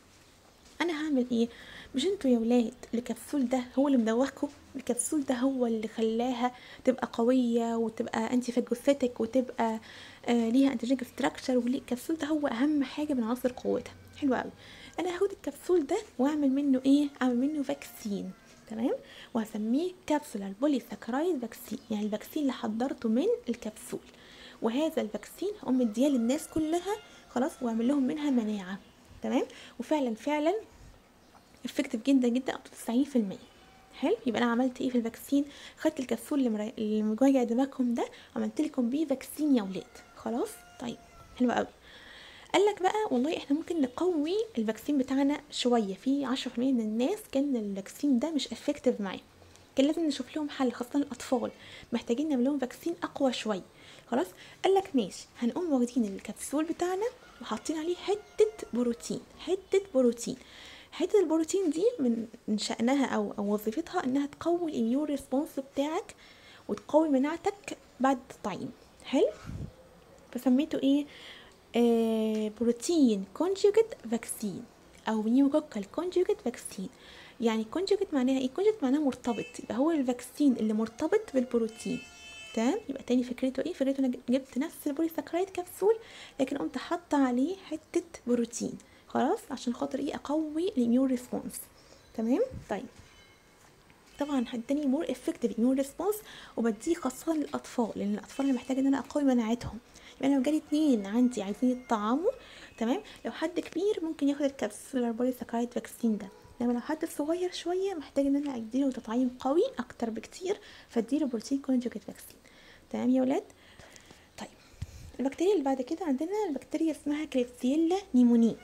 انا هعمل ايه مش انتوا يا ولاد الكبسول ده هو اللي مدوخكم الكبسول ده هو اللي خلاها تبقى قويه وتبقى انتي فاجوسيتك وتبقى آه ليها انتيجينيك ستراكشر والكبسول ده هو اهم حاجه من عناصر قوتها حلو قوي انا هاخد الكبسول ده واعمل منه ايه اعمل منه فاكسين تمام وهسميه كبسولار بولي ساكرايد فاكسين يعني الفاكسين اللي حضرته من الكبسول وهذا الفاكسين هقوم مدياه للناس كلها خلاص واعمل لهم منها مناعه تمام وفعلا فعلا افكتيف جدا جدا up to 90% حلو يبقى انا عملت ايه في الفاكسين خدت الكبسول اللي, مري... اللي مجوجع دماغكم ده عملت لكم بيه فاكسين يا ولاد خلاص طيب حلو قوي قال لك بقى والله احنا ممكن نقوي الفاكسين بتاعنا شويه في 10% من الناس كان الفاكسين ده مش افكتيف معاه كان لازم نشوف لهم حل خاصه الاطفال محتاجين نعمل لهم فاكسين اقوى شويه خلاص قال لك ماشي هنقوم واخدين الكبسول بتاعنا وحاطين عليه حته بروتين حته بروتين حته البروتين دي من شأنها او او وظيفتها انها تقوي الاميون ريسبونس بتاعك وتقوي مناعتك بعد التطعيم حلو فسميته ايه آه بروتين كونجوجيت فاكسين او نيوكوكال كونجوجيت فاكسين يعني كونجوجيت معناها ايه كونجوجيت معناها مرتبط يبقى هو الفاكسين اللي مرتبط بالبروتين تمام يبقى تاني فكرته ايه فكرته انا جبت نفس البوليساكرايد كبسول لكن قمت حاطه عليه حته بروتين خلاص عشان خاطر ايه اقوي الاميون ريسبونس تمام طيب طبعا هداني مور افكتيف اميون ريسبونس وبديه خاصه للاطفال لان الاطفال اللي محتاجه ان انا اقوي مناعتهم يبقى انا لو جالي اتنين عندي عايزين يتطعموا تمام لو حد كبير ممكن ياخد الكبسولار بوليساكرايد فاكسين ده لما لو حد صغير شويه محتاج ان انا اديله تطعيم قوي اكتر بكتير فاديله بروتين كونجوجيت فاكسين تمام يا ولاد طيب البكتيريا اللي بعد كده عندنا البكتيريا اسمها كليبسيلا نيموني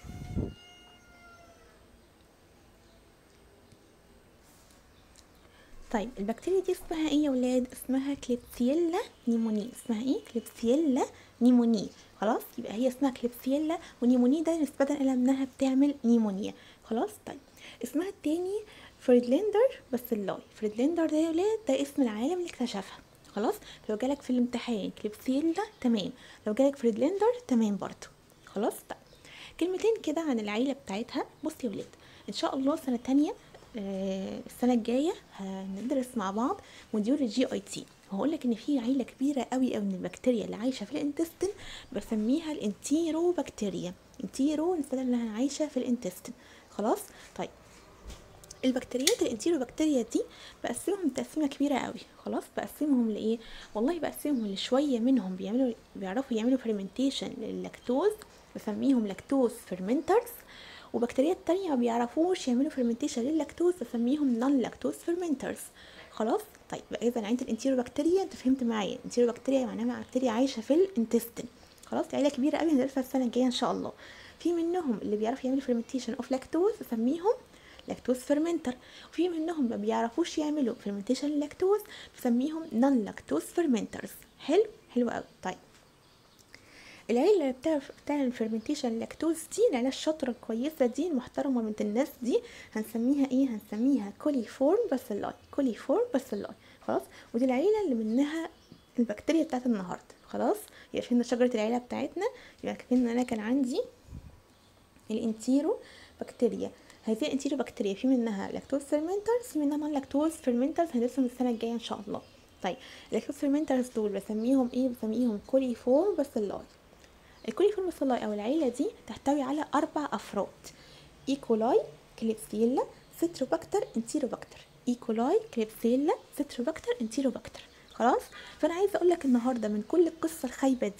طيب البكتيريا دي اسمها ايه يا ولاد اسمها كليبسيلا نيموني اسمها ايه كليبسيلا نيموني خلاص يبقى هي اسمها كليبسيلا ونيموني ده نسبة الى انها بتعمل نيمونيا خلاص طيب اسمها التاني فريدلندر باسيلاي فريدلندر ده يا ولاد ده اسم العالم اللي اكتشفها خلاص لو جالك في الامتحان كليبسيلا تمام لو جالك فريدلندر تمام برضو خلاص طيب كلمتين كده عن العيلة بتاعتها بص يا ولاد ان شاء الله سنة تانية آه السنة الجاية هندرس مع بعض موديول الجي اي تي وهقول لك ان في عيله كبيره قوي قوي من البكتيريا اللي عايشه في الانتستين بسميها الانتيرو بكتيريا انتيرو نسبه انها عايشه في الانتستين خلاص طيب البكتيريات الانتيرو بكتيريا دي بقسمهم تقسيمه كبيره قوي خلاص بقسمهم لايه والله بقسمهم لشويه منهم بيعملوا بيعرفوا يعملوا فريمنتيشن لللاكتوز بسميهم لاكتوز فيرمنترز وبكتيريات تانية ما بيعرفوش يعملوا فريمنتيشن لللاكتوز بسميهم نون لاكتوز فيرمنترز خلاص طيب يبقى اذا عيله الانتيرو بكتيريا انت فهمت معايا الانتيرو بكتيريا معناها بكتيريا عايشه في الانتستين خلاص عيله كبيره قوي هندرسها السنه الجايه ان شاء الله في منهم اللي بيعرفوا يعملوا فريمنتيشن اوف لاكتوز بسميهم لاكتوز فيرمنتر وفي منهم ما بيعرفوش يعملوا فريمنتيشن لاكتوز بسميهم نون لاكتوز فيرمنترز حلو حلو قوي طيب العيله بتاع بتاع الفرمنتيشن لاكتوز دي العيله الشاطره الكويسه دي المحترمه من الناس دي هنسميها ايه هنسميها كوليفورم باسيلاي كوليفورم باسيلاي خلاص ودي العيله اللي منها البكتيريا بتاعت النهارده خلاص يبقى فهمنا شجره العيله بتاعتنا يبقى كان انا كان عندي الانتيرو بكتيريا هذه الانتيرو بكتيريا في منها لاكتوز فيرمنترز في منها نون لاكتوز فيرمنترز هندرسهم السنه الجايه ان شاء الله طيب اللاكتوز فيرمنترز دول بسميهم ايه بسميهم كوليفورم باسيلاي الكوليفورم باسيلاي او العيله دي تحتوي على اربع افراد ايكولاي كليبسيلا ستروباكتر انتيروباكتر ايكولاي كليبسيلا ستروباكتر انتيروباكتر خلاص فانا عايزه اقول لك النهارده من كل القصه الخايبه دي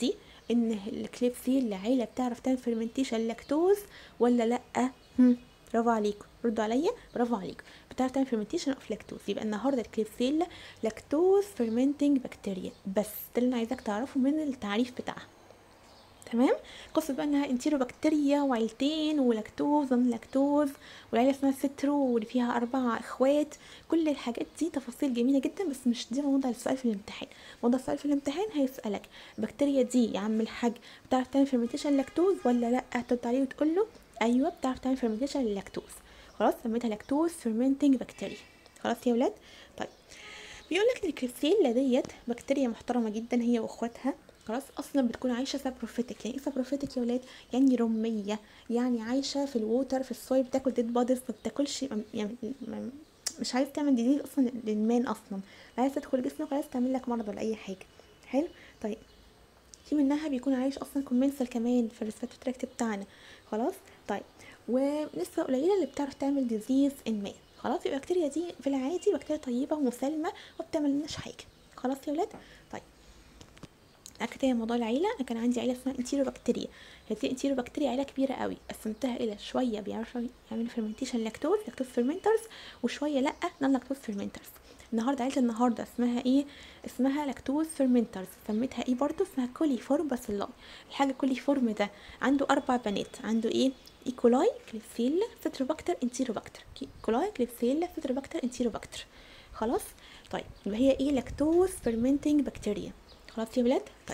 ان الكليبسيلا عيله بتعرف تعمل فيرمنتيشن لاكتوز ولا لا هم برافو عليكم ردوا عليا برافو عليكم بتعرف تعمل فيرمنتيشن اوف لاكتوز يبقى النهارده الكليبسيلا لاكتوز فيرمنتنج بكتيريا بس ده اللي انا عايزاك تعرفه من التعريف بتاعها تمام قصة بقى انها انتيرو بكتيريا وعيلتين ولاكتوز ضمن لاكتوز والعيلة اسمها سترو واللي فيها اربع اخوات كل الحاجات دي تفاصيل جميلة جدا بس مش دي موضوع السؤال في الامتحان موضوع السؤال في الامتحان هيسألك البكتيريا دي يا عم الحاج بتعرف تعمل فيرمنتيشن لاكتوز ولا لا ترد عليه وتقول له ايوه بتعرف تعمل فيرمنتيشن للاكتوز خلاص سميتها لاكتوز فيرمنتنج بكتيريا خلاص يا ولاد طيب بيقول لك ان الكريبسيلا ديت بكتيريا محترمه جدا هي واخواتها خلاص اصلا بتكون عايشه سابروفيتك يعني ايه سابروفيتك يا ولاد يعني رميه يعني عايشه في الووتر في السويل بتاكل ديد بوديز ما بتاكلش يعني مش عايز تعمل ديزيز اصلا للمان اصلا عايز تدخل جسمك عايز تعمل لك مرض ولا اي حاجه حلو طيب في منها بيكون عايش اصلا كومنسل كمان في الريسبتو تراكت بتاعنا خلاص طيب ونسبه قليله اللي بتعرف تعمل ديزيز ان مان خلاص يبقى البكتيريا دي في العادي بكتيريا طيبه ومسالمه وما بتعملناش حاجه خلاص يا ولاد طيب اكتب موضوع العيله انا كان عندي عيله اسمها انتيرو بكتيريا هذه انتيرو بكتيريا عيله كبيره قوي قسمتها الى شويه بيعرفوا يعملوا فيرمنتيشن لاكتوز لاكتوز فيرمنترز وشويه لا نون لاكتوز فيرمنترز النهارده عيله النهارده اسمها ايه اسمها لاكتوز فيرمنترز سميتها ايه برضو اسمها كوليفورم باسيلاي الحاجه كوليفورم ده عنده اربع بنات عنده ايه ايكولاي كليبسيلا ستروباكتر انتيروباكتر كولاي كليبسيلا ستروباكتر انتيروباكتر خلاص طيب يبقى هي ايه لاكتوز فيرمنتنج بكتيريا خلاص يا ولاد طيب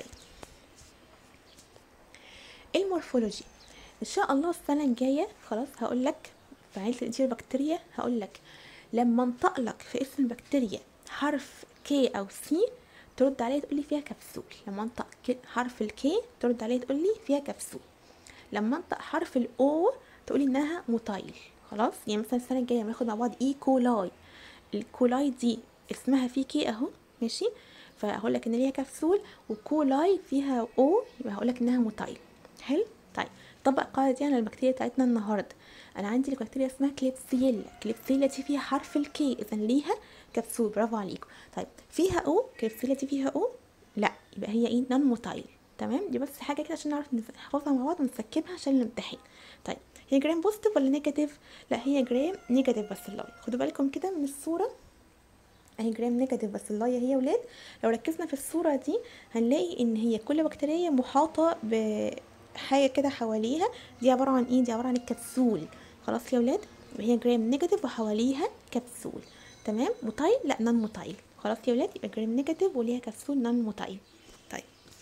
المورفولوجي ان شاء الله السنه الجايه خلاص هقول لك في عيله الانتيرو بكتيريا هقول لك لما انطق لك في اسم البكتيريا حرف كي او سي ترد عليه تقول لي فيها كبسول لما انطق حرف الكي ترد عليه تقول لي فيها كبسول لما انطق حرف الاو تقول لي انها موتايل خلاص يعني مثلا السنه الجايه بناخد مع بعض اي كولاي الكولاي دي اسمها فيه كي اهو ماشي فهقول لك ان ليها كبسول وكولاي فيها او يبقى هقول لك انها موتايل حلو طيب طبق القاعده دي على البكتيريا بتاعتنا النهارده انا عندي البكتيريا اسمها كليبسيلا كليبسيلا دي فيها حرف الكي اذا ليها كبسول برافو عليكم طيب فيها او كليبسيلا دي فيها او لا يبقى هي ايه نون موتايل تمام دي بس حاجه كده عشان نعرف نحفظها مع بعض ونسكبها عشان الامتحان طيب هي جرام بوزيتيف ولا نيجاتيف لا هي جرام نيجاتيف بس الله خدوا بالكم كده من الصوره اهي جرام نيجاتيف بس الله هي ولاد لو ركزنا في الصوره دي هنلاقي ان هي كل بكتيريا محاطه بحاجه كده حواليها دي عباره عن ايه دي عباره عن الكبسول خلاص يا ولاد هي جرام نيجاتيف وحواليها كبسول تمام موتايل لا نون موتايل خلاص يا ولاد يبقى جرام نيجاتيف وليها كبسول نون موتايل طيب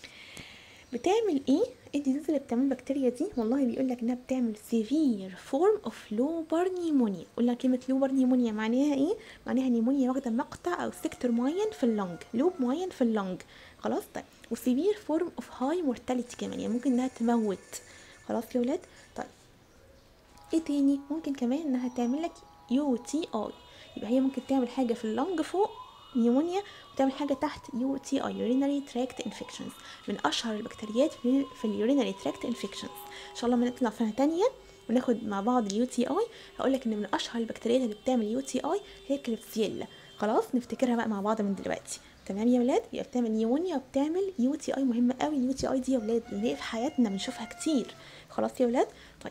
بتعمل ايه ايه الديزيز اللي بتعمل البكتيريا دي والله بيقول لك انها بتعمل سيفير فورم اوف لوبر نيمونيا قلنا كلمه لوبر نيمونيا معناها ايه معناها نيمونيا واخده مقطع او سيكتور معين في اللنج لوب معين في اللنج خلاص طيب وسيفير فورم اوف هاي مورتاليتي كمان يعني ممكن انها تموت خلاص يا ولاد طيب ايه تاني ممكن كمان انها تعمل لك يو تي اي يبقى هي ممكن تعمل حاجه في اللنج فوق نيمونيا وتعمل حاجة تحت يو تي اي urinary tract infections من أشهر البكتيريات في, في اليورينري تراكت انفكشنز إن شاء الله ما نطلع سنة تانية وناخد مع بعض اليو تي اي هقول لك ان من اشهر البكتيريات اللي بتعمل يو تي اي هي كليبسيلا خلاص نفتكرها بقى مع بعض من دلوقتي تمام يا ولاد يبقى بتعمل نيمونيا وبتعمل يو تي اي مهمه قوي اليو تي اي دي يا ولاد اللي هي في حياتنا بنشوفها كتير خلاص يا ولاد طيب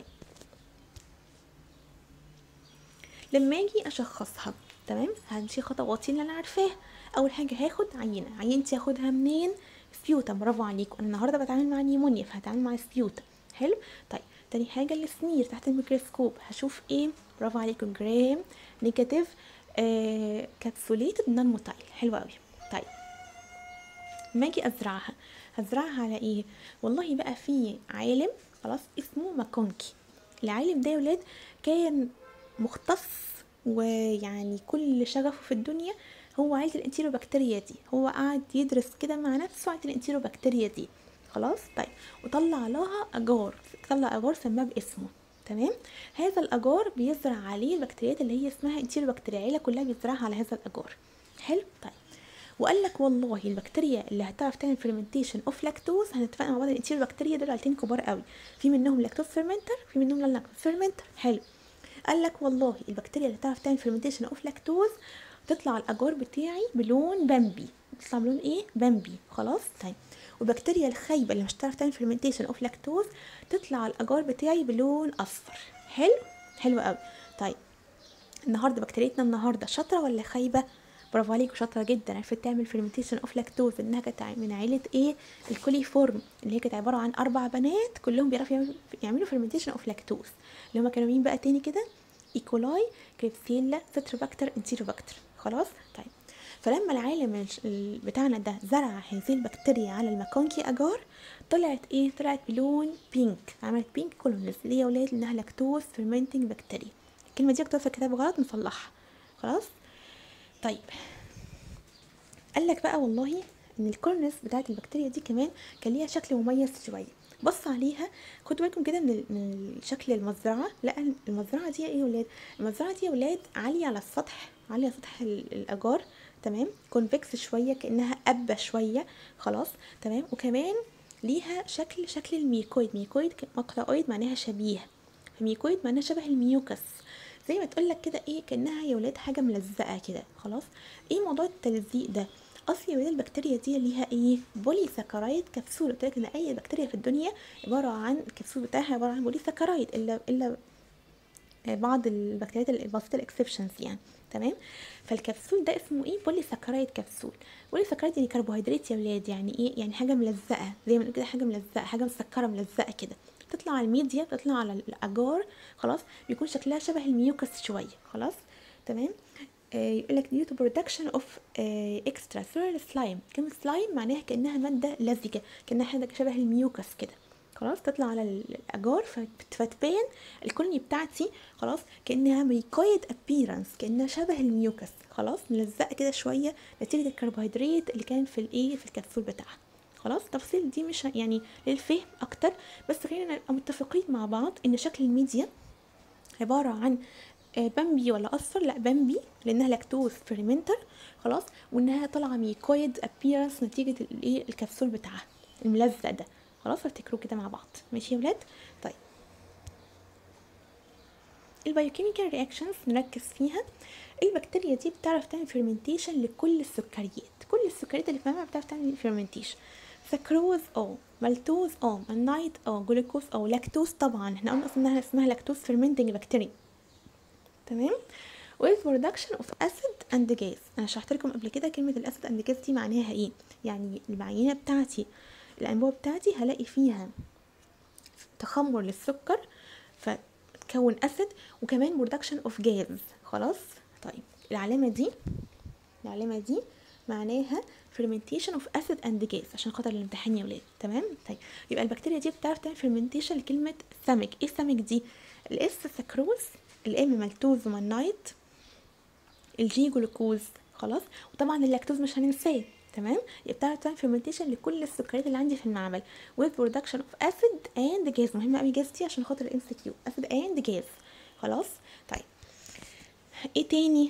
لما اجي اشخصها تمام همشي خطواتي اللي انا عارفاها اول حاجه هاخد عينه عينتي هاخدها منين سبيوتم برافو عليكم انا النهارده بتعامل مع نيمونيا فهتعامل مع سبيوتم حلو طيب تاني حاجه السمير تحت الميكروسكوب هشوف ايه برافو عليكم جرام نيجاتيف آه كابسوليتد نون موتايل حلو قوي طيب ما اجي ازرعها هزرعها على ايه والله بقى في عالم خلاص اسمه ماكونكي العالم ده يا ولاد كان مختص ويعني كل شغفه في الدنيا هو عايز الانتيروبكتيريا دي هو قاعد يدرس كده مع نفسه عايز الانتيروبكتيريا دي خلاص طيب وطلع لها اجار طلع اجار سماه باسمه تمام هذا الاجار بيزرع عليه البكتيريات اللي هي اسمها انتيروبكتيريا العيله كلها بيزرعها على هذا الاجار حلو طيب وقال لك والله البكتيريا اللي هتعرف تعمل فيرمنتيشن اوف لاكتوز هنتفق مع بعض الانتيروبكتيريا دول عيلتين كبار قوي في منهم لاكتوز فيرمنتر في منهم لا لاكتوز فيرمنتر حلو قال لك والله البكتيريا اللي تعرف تعمل فيرمنتيشن اوف لاكتوز تطلع الاجار بتاعي بلون بامبي تطلع بلون ايه بامبي خلاص طيب والبكتيريا الخايبه اللي مش هتعرف تعمل فيرمنتيشن اوف لاكتوز تطلع الاجار بتاعي بلون اصفر حلو حلو قوي طيب النهارده بكتيريتنا النهارده شاطره ولا خايبه برافو عليك شاطره جدا عرفت تعمل فيرمنتيشن اوف لاكتوز انها كانت من عيله ايه الكوليفورم اللي هي كانت عباره عن اربع بنات كلهم بيعرفوا يعملوا- يعملوا فيرمنتيشن اوف لاكتوز اللي هم كانوا مين بقى تاني كده ايكولاي كريبسيلا ستروباكتر انتيروباكتر خلاص طيب فلما العالم الش- ال- بتاعنا ده زرع هذه البكتيريا على الماكونكي اجار طلعت ايه طلعت بلون بينك عملت بينك كولونيز اللي هي ولاد انها لاكتوز فيرمنتنج بكتيريا الكلمه دي مكتوبه في الكتاب غلط نصلحها خلاص طيب قال لك بقى والله ان الكورنس بتاعت البكتيريا دي كمان كان ليها شكل مميز شويه بص عليها خدوا بالكم كده من ال- من شكل المزرعه لا المزرعه دي ايه يا ولاد المزرعه دي يا ولاد عاليه على السطح عاليه على سطح ال- الاجار تمام كونفكس شويه كانها قبه شويه خلاص تمام وكمان ليها شكل شكل الميكويد ميكويد مقطعويد معناها شبيه فميكويد معناها شبه الميوكس زي ما تقول لك كده ايه كانها يا ولاد حاجه ملزقه كده خلاص ايه موضوع التلزيق ده اصل يا ولاد البكتيريا دي ليها ايه بولي ساكرايد كبسول قلت لك ان اي بكتيريا في الدنيا عباره عن الكبسول بتاعها عباره عن بولي ساكرايد الا الا بعض البكتيريات البسيطه الاكسبشنز يعني تمام فالكبسول ده اسمه ايه بولي ساكرايد كبسول بولي ساكرايد يعني كربوهيدرات يا ولاد يعني ايه يعني حاجه ملزقه زي ما نقول كده حاجه ملزقه حاجه مسكره ملزقه كده تطلع على الميديا تطلع على الاجار خلاص بيكون شكلها شبه الميوكس شويه خلاص تمام آه يقول لك due to production of آه extra cellular slime كلمة slime معناها كأنها مادة لزجة كأنها حاجة شبه الميوكس كده خلاص تطلع على الأجار فت- فتبين الكولوني بتاعتي خلاص كأنها ميكويد appearance كأنها شبه الميوكس خلاص ملزقة كده شوية نتيجة الكربوهيدرات اللي كان في الايه في الكبسول بتاعها خلاص التفاصيل دي مش يعني للفهم اكتر بس خلينا نبقى متفقين مع بعض ان شكل الميديا عبارة عن آه، بامبي ولا اصفر لا بامبي لانها لاكتوز فيرمنتر خلاص وانها طالعه ميكويد ابيرنس نتيجه الايه الكبسول بتاعها الملزق ده خلاص افتكروا كده مع بعض ماشي يا ولاد طيب البايوكيميكال رياكشنز نركز فيها البكتيريا دي بتعرف تعمل فيرمنتيشن لكل السكريات كل السكريات اللي في المعمل بتعرف تعمل فيرمنتيشن سكروز اه مالتوز اه مانايت اه جلوكوز اه لاكتوز طبعا احنا قلنا اصلا انها اسمها لاكتوز فيرمنتنج بكتيريا تمام with production of acid and gas انا شرحت لكم قبل كده كلمه الاسيد اند جاز دي معناها ايه يعني العينه بتاعتي الانبوبه بتاعتي هلاقي فيها تخمر للسكر فتكون اسيد وكمان production of gas خلاص طيب العلامه دي العلامه دي معناها fermentation of acid and gas عشان خاطر الامتحان يا ولاد تمام طيب يبقى البكتيريا دي بتعرف تعمل fermentation لكلمه سمك ايه السمك دي الاس سكروز الام مالتوز ومانايت الجي جلوكوز خلاص وطبعا اللاكتوز مش هننساه تمام يبقى بتعرف تعمل فيرمنتيشن لكل السكريات اللي عندي في المعمل with production of acid and gas مهمه قوي جاز دي عشان خاطر الام سي كيو acid and gas خلاص طيب ايه تاني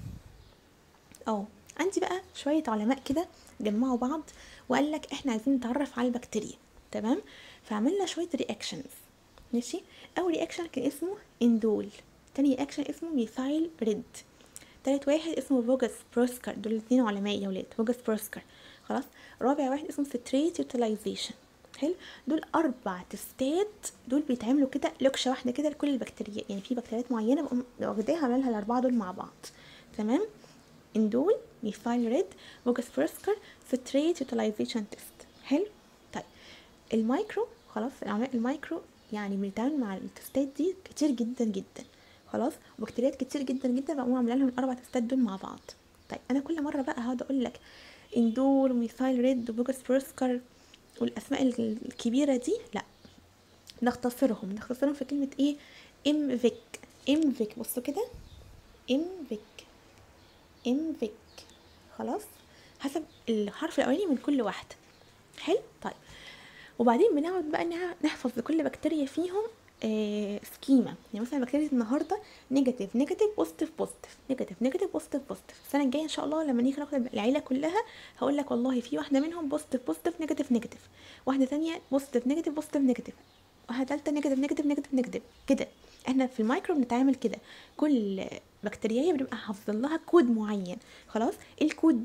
اه عندي بقى شويه علماء كده جمعوا بعض وقال لك احنا عايزين نتعرف على البكتيريا تمام فعملنا شويه رياكشنز ماشي اول رياكشن كان اسمه اندول تاني رياكشن اسمه ميثايل ريد تالت واحد اسمه فوجس بروسكر دول الاثنين علماء يا ولاد فوجس بروسكر خلاص رابع واحد اسمه ستريت يوتيلايزيشن حلو دول اربع تستات دول بيتعملوا كده لوكشه واحده كده لكل البكتيريا يعني في بكتيريات معينه بقوم واخداها عاملها الاربعه دول مع بعض تمام اندول ميثايل ريد فوجس بروسكر ستريت يوتيلايزيشن تيست حلو طيب المايكرو خلاص العلماء المايكرو يعني بنتعامل مع التستات دي كتير جدا جدا خلاص وبكتيريات كتير جدا جدا بقوم عامله لهم الاربع تستات دول مع بعض طيب انا كل مره بقى هقعد اقول لك اندول وميثايل ريد وبوجس بروسكر والاسماء ال- الكبيره دي لا نختصرهم نختصرهم في كلمه ايه ام فيك ام فيك بصوا كده ام فيك ام فيك خلاص حسب الحرف الاولاني من كل واحده حلو طيب وبعدين بنقعد بقى نع- نحفظ لكل بكتيريا فيهم آه سكيما يعني مثلا بكتيريا النهارده نيجاتيف نيجاتيف بوزيتيف بوزيتيف نيجاتيف نيجاتيف بوزيتيف بوزيتيف السنه الجايه ان شاء الله لما نيجي ناخد العيله كلها هقول لك والله في واحده منهم بوزيتيف بوزيتيف نيجاتيف نيجاتيف واحده ثانيه بوزيتيف نيجاتيف بوزيتيف نيجاتيف واحده ثالثه نيجاتيف نيجاتيف نيجاتيف نيجاتيف كده احنا في المايكرو بنتعامل كده كل بكتيريا بنبقى حافظين لها كود معين خلاص الكود ده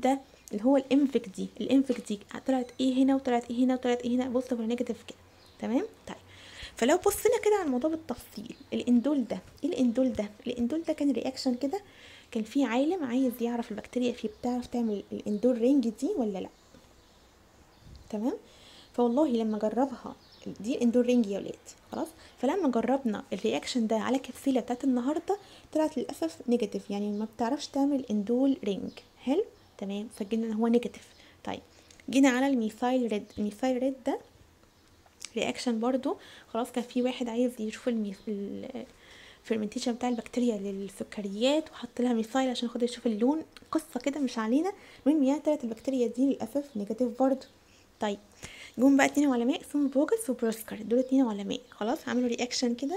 اللي هو الانفك دي الانفك دي طلعت ايه هنا وطلعت ايه هنا وطلعت ايه هنا بوزيتيف ولا نيجاتيف كده تمام طيب فلو بصينا كده على الموضوع بالتفصيل الاندول ده ايه الاندول ده الاندول ده كان رياكشن كده كان في عالم عايز يعرف البكتيريا فيه بتعرف تعمل الاندول رينج دي ولا لا تمام فوالله لما جربها دي الاندول رينج يا ولاد خلاص فلما جربنا الرياكشن ده على الكبسوله بتاعت النهارده طلعت للاسف نيجاتيف يعني ما بتعرفش تعمل اندول رينج حلو تمام سجلنا ان هو نيجاتيف طيب جينا على الميثايل ريد الميثايل ريد ده رياكشن برضو خلاص كان في واحد عايز يشوف الميث... الفرمنتيشن بتاع البكتيريا للسكريات وحط لها ميثايل عشان خاطر يشوف اللون قصه كده مش علينا المهم يعني طلعت البكتيريا دي للاسف نيجاتيف برضو طيب جم بقى اتنين علماء اسمهم بوجس وبروسكر دول اتنين علماء خلاص عملوا رياكشن كده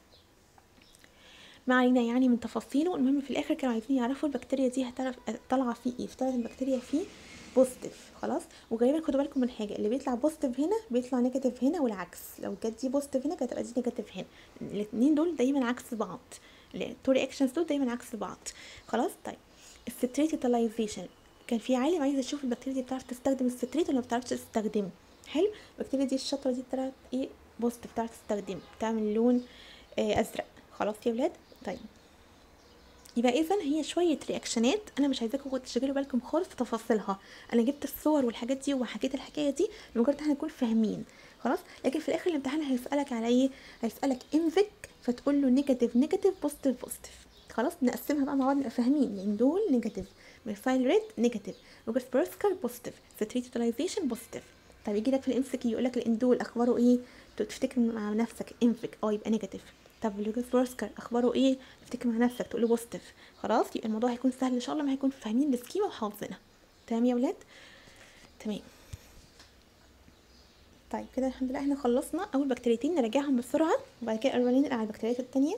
ما علينا يعني من تفاصيله المهم في الاخر كانوا عايزين يعرفوا البكتيريا دي هتعرف طالعه فيه ايه فطلعت البكتيريا فيه بوزيتيف خلاص وغالبا خدوا بالكم من حاجه اللي بيطلع بوزيتيف هنا بيطلع نيجاتيف هنا والعكس لو جت دي بوزيتيف هنا كانت تبقى دي نيجاتيف هنا الاثنين دول دايما عكس بعض التو رياكشنز دول دايما عكس بعض خلاص طيب الستريتيلايزيشن كان في عالم عايز يشوف البكتيريا دي بتعرف تستخدم الستريت ولا ما بتعرفش تستخدمه حلو البكتيريا دي الشطره دي طلعت ايه بوزيتيف بتعرف تستخدمه بتعمل لون آه ازرق خلاص يا ولاد طيب يبقى اذا هي شويه رياكشنات انا مش عايزاكم تشغلوا بالكم خالص في تفاصيلها انا جبت الصور والحاجات دي وحكيت الحكايه دي لمجرد احنا نكون فاهمين خلاص لكن في الاخر الامتحان هيسالك على ايه هيسالك انفك فتقول له نيجاتيف نيجاتيف بوزيتيف بوزيتيف خلاص نقسمها بقى مع بعض نبقى فاهمين يعني دول نيجاتيف ميثايل ريد نيجاتيف لوكاس بروسكر بوزيتيف ستريتيلايزيشن بوزيتيف طب يجي لك في الام سي كيو يقول لك الاندول اخباره ايه تفتكر مع نفسك انفك اه يبقى نيجاتيف طب لوكاس بروسكر اخباره ايه تفتكر مع نفسك تقول له بوزيتيف خلاص يبقى الموضوع هيكون سهل ان شاء الله ما هيكون فاهمين السكيما وحافظينها تمام يا ولاد تمام طيب كده الحمد لله احنا خلصنا اول بكتيريتين نراجعهم بسرعه وبعد كده اولين على البكتيريات التانية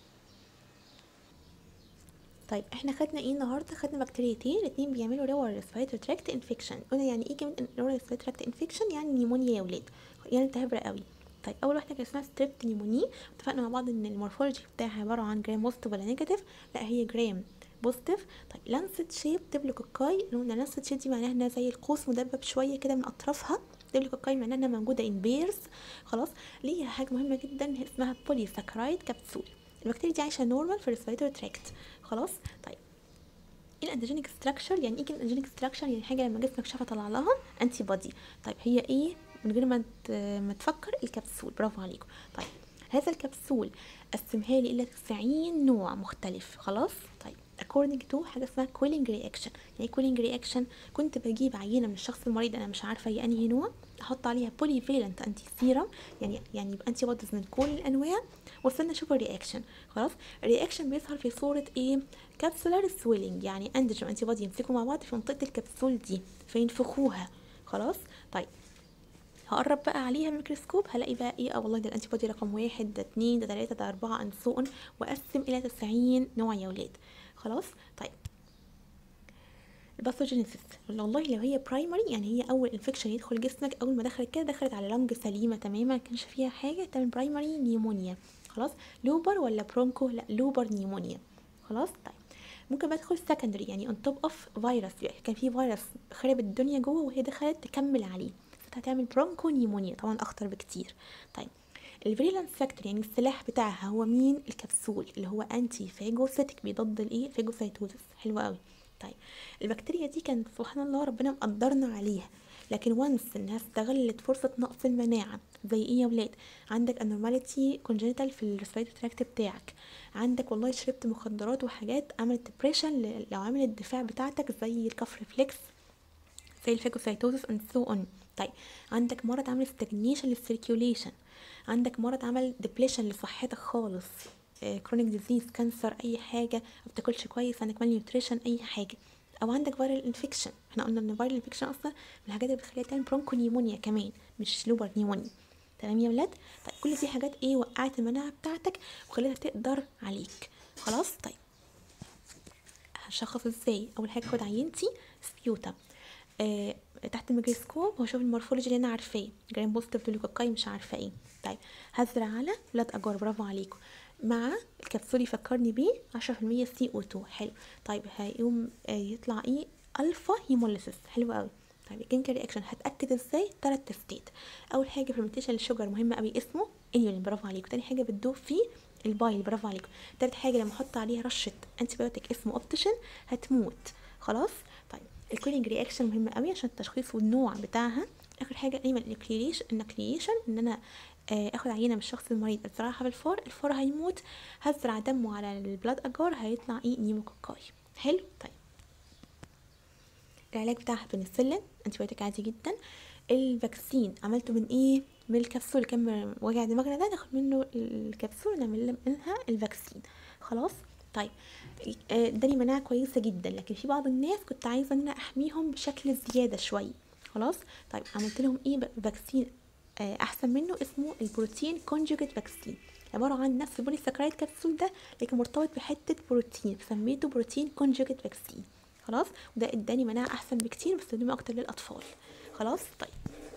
طيب احنا خدنا ايه النهارده خدنا بكتيريتين الاتنين بيعملوا ريور ريسبيراتوري تراكت انفكشن قلنا يعني ايه كلمه ريور ريسبيراتوري تراكت انفكشن يعني نيمونيا يا ولاد يعني التهاب رئوي طيب اول واحده كانت اسمها ستريب نيموني اتفقنا مع بعض ان المورفولوجي بتاعها عباره عن جرام بوزيتيف ولا نيجاتيف لا هي جرام بوزيتيف طيب لانست شيب دبلوكوكاي قلنا لانست شيب دي معناها انها زي القوس مدبب شويه كده من اطرافها دبلوكوكاي معناها انها موجوده ان بيرز خلاص ليها حاجه مهمه جدا اسمها بولي ساكرايد كبسول البكتيريا دي عايشه نورمال في الريسبيراتوري تراكت خلاص طيب ايه الانتيجينيك ستراكشر يعني ايه الانتيجينيك ستراكشر يعني حاجه لما جسمك شافها طلع لها انتي بودي طيب هي ايه من غير ما ما تفكر الكبسول برافو عليكم طيب هذا الكبسول قسمها لي الى 90 نوع مختلف خلاص طيب according to حاجه اسمها كولينج رياكشن يعني كولينج رياكشن كنت بجيب عينه من الشخص المريض انا مش عارفه هي انهي نوع احط عليها بولي فيلنت انتي سيرم يعني يعني يبقى انتي بوديز من كل الانواع واستنى اشوف الرياكشن خلاص الرياكشن بيظهر في صوره ايه كابسولار سويلنج يعني انتيجين انتي بودي يمسكوا مع بعض في منطقه الكبسول دي فينفخوها خلاص طيب هقرب بقى عليها الميكروسكوب هلاقي بقى ايه اه والله ده الانتي بودي رقم واحد ده اتنين ده تلاته ده اربعه اند سو اون واقسم الى تسعين نوع يا ولاد خلاص طيب الباثوجينيسيس والله لو هي برايمري يعني هي اول انفكشن يدخل جسمك اول ما دخلت كده دخلت على لنج سليمه تماما ما كانش فيها حاجه تعمل برايمري نيمونيا خلاص لوبر ولا برونكو لا لوبر نيمونيا خلاص طيب ممكن بقى تدخل سكندري يعني اون توب اوف فيروس كان في فيروس خرب الدنيا جوه وهي دخلت تكمل عليه هتعمل برونكو نيمونيا طبعا اخطر بكتير طيب الفيريلانس فاكتور يعني السلاح بتاعها هو مين الكبسول اللي هو انتي فاجوسيتك بيضد الايه فاجوسايتوزس حلو قوي طيب البكتيريا دي كان سبحان الله ربنا مقدرنا عليها لكن وانس انها استغلت فرصه نقص المناعه زي ايه يا ولاد عندك انورماليتي كونجنتال في الريسبيراتوري تراكت بتاعك عندك والله شربت مخدرات وحاجات عملت ديبريشن لو عمل الدفاع بتاعتك زي الكف ريفلكس زي الفاجوسايتوزس اند سو اون طيب عندك مرض عمل ستاجنيشن للسيركيوليشن عندك مرض عمل ديبليشن لصحتك خالص كرونيك ديزيز كانسر اي حاجه ما بتاكلش كويس عندك مال نيوتريشن اي حاجه او عندك فيرال انفكشن احنا قلنا ان فيرال انفكشن اصلا من الحاجات اللي بتخليها تعمل برونكو نيمونيا كمان مش لوبر نيمونيا تمام يا ولاد طيب كل دي حاجات ايه وقعت المناعه بتاعتك وخليتها تقدر عليك خلاص طيب هشخص ازاي اول حاجه خد عينتي سبيوتا آه تحت الميكروسكوب واشوف المورفولوجي اللي انا عارفاه جرام بوزيتيف لوكوكاي مش عارفه ايه طيب هزرع على ولاد اجار برافو عليكم مع الكبسول يفكرني بيه عشرة في المية سي او 2 حلو طيب هيقوم آه يطلع ايه الفا هيموليسيس حلو قوي طيب الكيميكال رياكشن هتاكد ازاي ثلاث تستات اول حاجه فيرمنتيشن للشجر مهم قوي اسمه انيولين برافو عليكم تاني حاجه بتدوب فيه البايل برافو عليكم تالت حاجه لما احط عليها رشه انتي بايوتيك اسمه اوبتيشن هتموت خلاص طيب الكولينج رياكشن مهم قوي عشان التشخيص والنوع بتاعها اخر حاجه ايمن النكليشن النكليشن ان انا اخد عينه من الشخص المريض ازرعها بالفار الفار هيموت هزرع دمه على البلاد اجار هيطلع ايه نيموكوكاي حلو طيب العلاج بتاعها بنسلين انتي بايوتيك عادي جدا الفاكسين عملته من ايه من الكبسول كم وجع دماغنا ده ناخد منه الكبسول نعمل منها الفاكسين خلاص طيب اداني مناعه كويسه جدا لكن في بعض الناس كنت عايزه ان انا احميهم بشكل زياده شويه خلاص طيب عملت لهم ايه فاكسين احسن منه اسمه البروتين كونجوجيت فاكسين عباره عن نفس البولي ساكرايد كبسول ده لكن مرتبط بحته بروتين سميته بروتين كونجوجيت فاكسين خلاص وده اداني مناعه احسن بكتير بستخدمه اكتر للاطفال خلاص طيب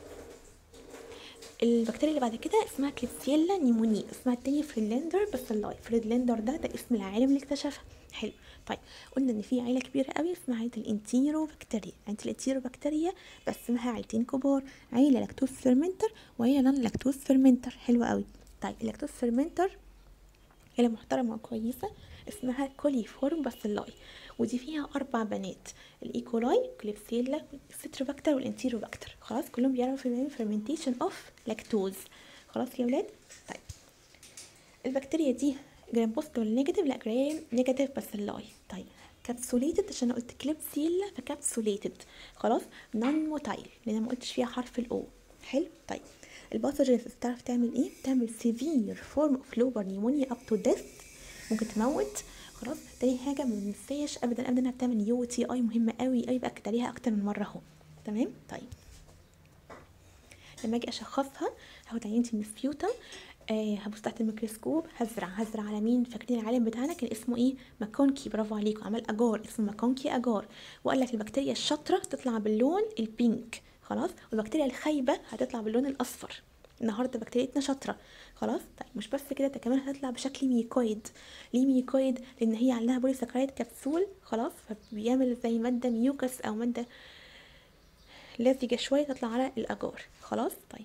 البكتيريا اللي بعد كده اسمها كليبسيلا نيموني اسمها التاني فريدلاندر باسيلاي فريدلاندر ده ده اسم العالم اللي اكتشفها حلو طيب قلنا ان في عيله كبيره قوي اسمها عيله الانتيرو بكتيريا عيله الانتيرو بكتيريا بقسمها عيلتين كبار عيله لاكتوز فيرمنتر وعيله نون لاكتوز فيرمنتر حلو قوي طيب اللاكتوز فيرمنتر عيله محترمه وكويسه اسمها كوليفورم باسيلاي ودي فيها اربع بنات الايكولاي كليبسيلا الستروباكتر والانتيروباكتر خلاص كلهم بيعرفوا يعملوا فيرمنتيشن اوف لاكتوز خلاص يا ولاد طيب البكتيريا دي جرام بوزيتيف ولا نيجاتيف لا جرام نيجاتيف باسيلاي طيب كابسوليتد عشان قلت كليبسيلا فكابسوليتد خلاص نون موتايل لان ما قلتش فيها حرف الاو حلو طيب الباثوجينيسيس بتعرف تعمل ايه بتعمل سيفير فورم اوف لوبر نيمونيا اب تو ديث ممكن تموت خلاص تاني حاجه ما ننساش ابدا ابدا انها بتعمل يو تي اي مهمه قوي قوي باكد عليها اكتر من مره اهو تمام طيب لما اجي اشخصها هاخد عينتي من السبيوتم آه هبص تحت الميكروسكوب هزرع هزرع على مين فاكرين العالم بتاعنا كان اسمه ايه ماكونكي برافو عليكم عمل اجار اسمه ماكونكي اجار وقال لك البكتيريا الشاطره تطلع باللون البينك خلاص والبكتيريا الخايبه هتطلع باللون الاصفر النهارده بكتيريتنا شاطره خلاص طيب مش بس كده ده كمان هتطلع بشكل ميكويد ليه ميكويد لان هي عندها بولي ساكرايد كبسول خلاص فبيعمل زي ماده ميوكس او ماده لزجه شويه تطلع على الاجار خلاص طيب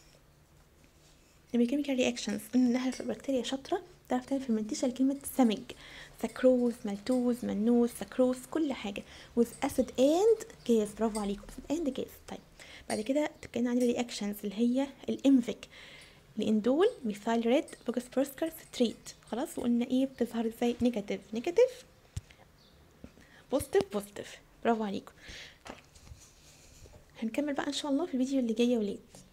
الكيميكال رياكشنز انها بكتيريا شاطره تعرف تعمل فيرمنتيشن لكلمه سمج سكروز مالتوز منوز سكروز كل حاجه with acid and gas برافو عليكم acid and gas طيب بعد كده اتكلمنا عن الرياكشنز اللي هي الانفيك الاندول ميثايل ريد فوكس بروسكر ستريت خلاص وقلنا ايه بتظهر ازاي نيجاتيف نيجاتيف بوزيتيف بوزيتيف برافو عليكم طيب هنكمل بقى ان شاء الله في الفيديو اللي جاي يا ولاد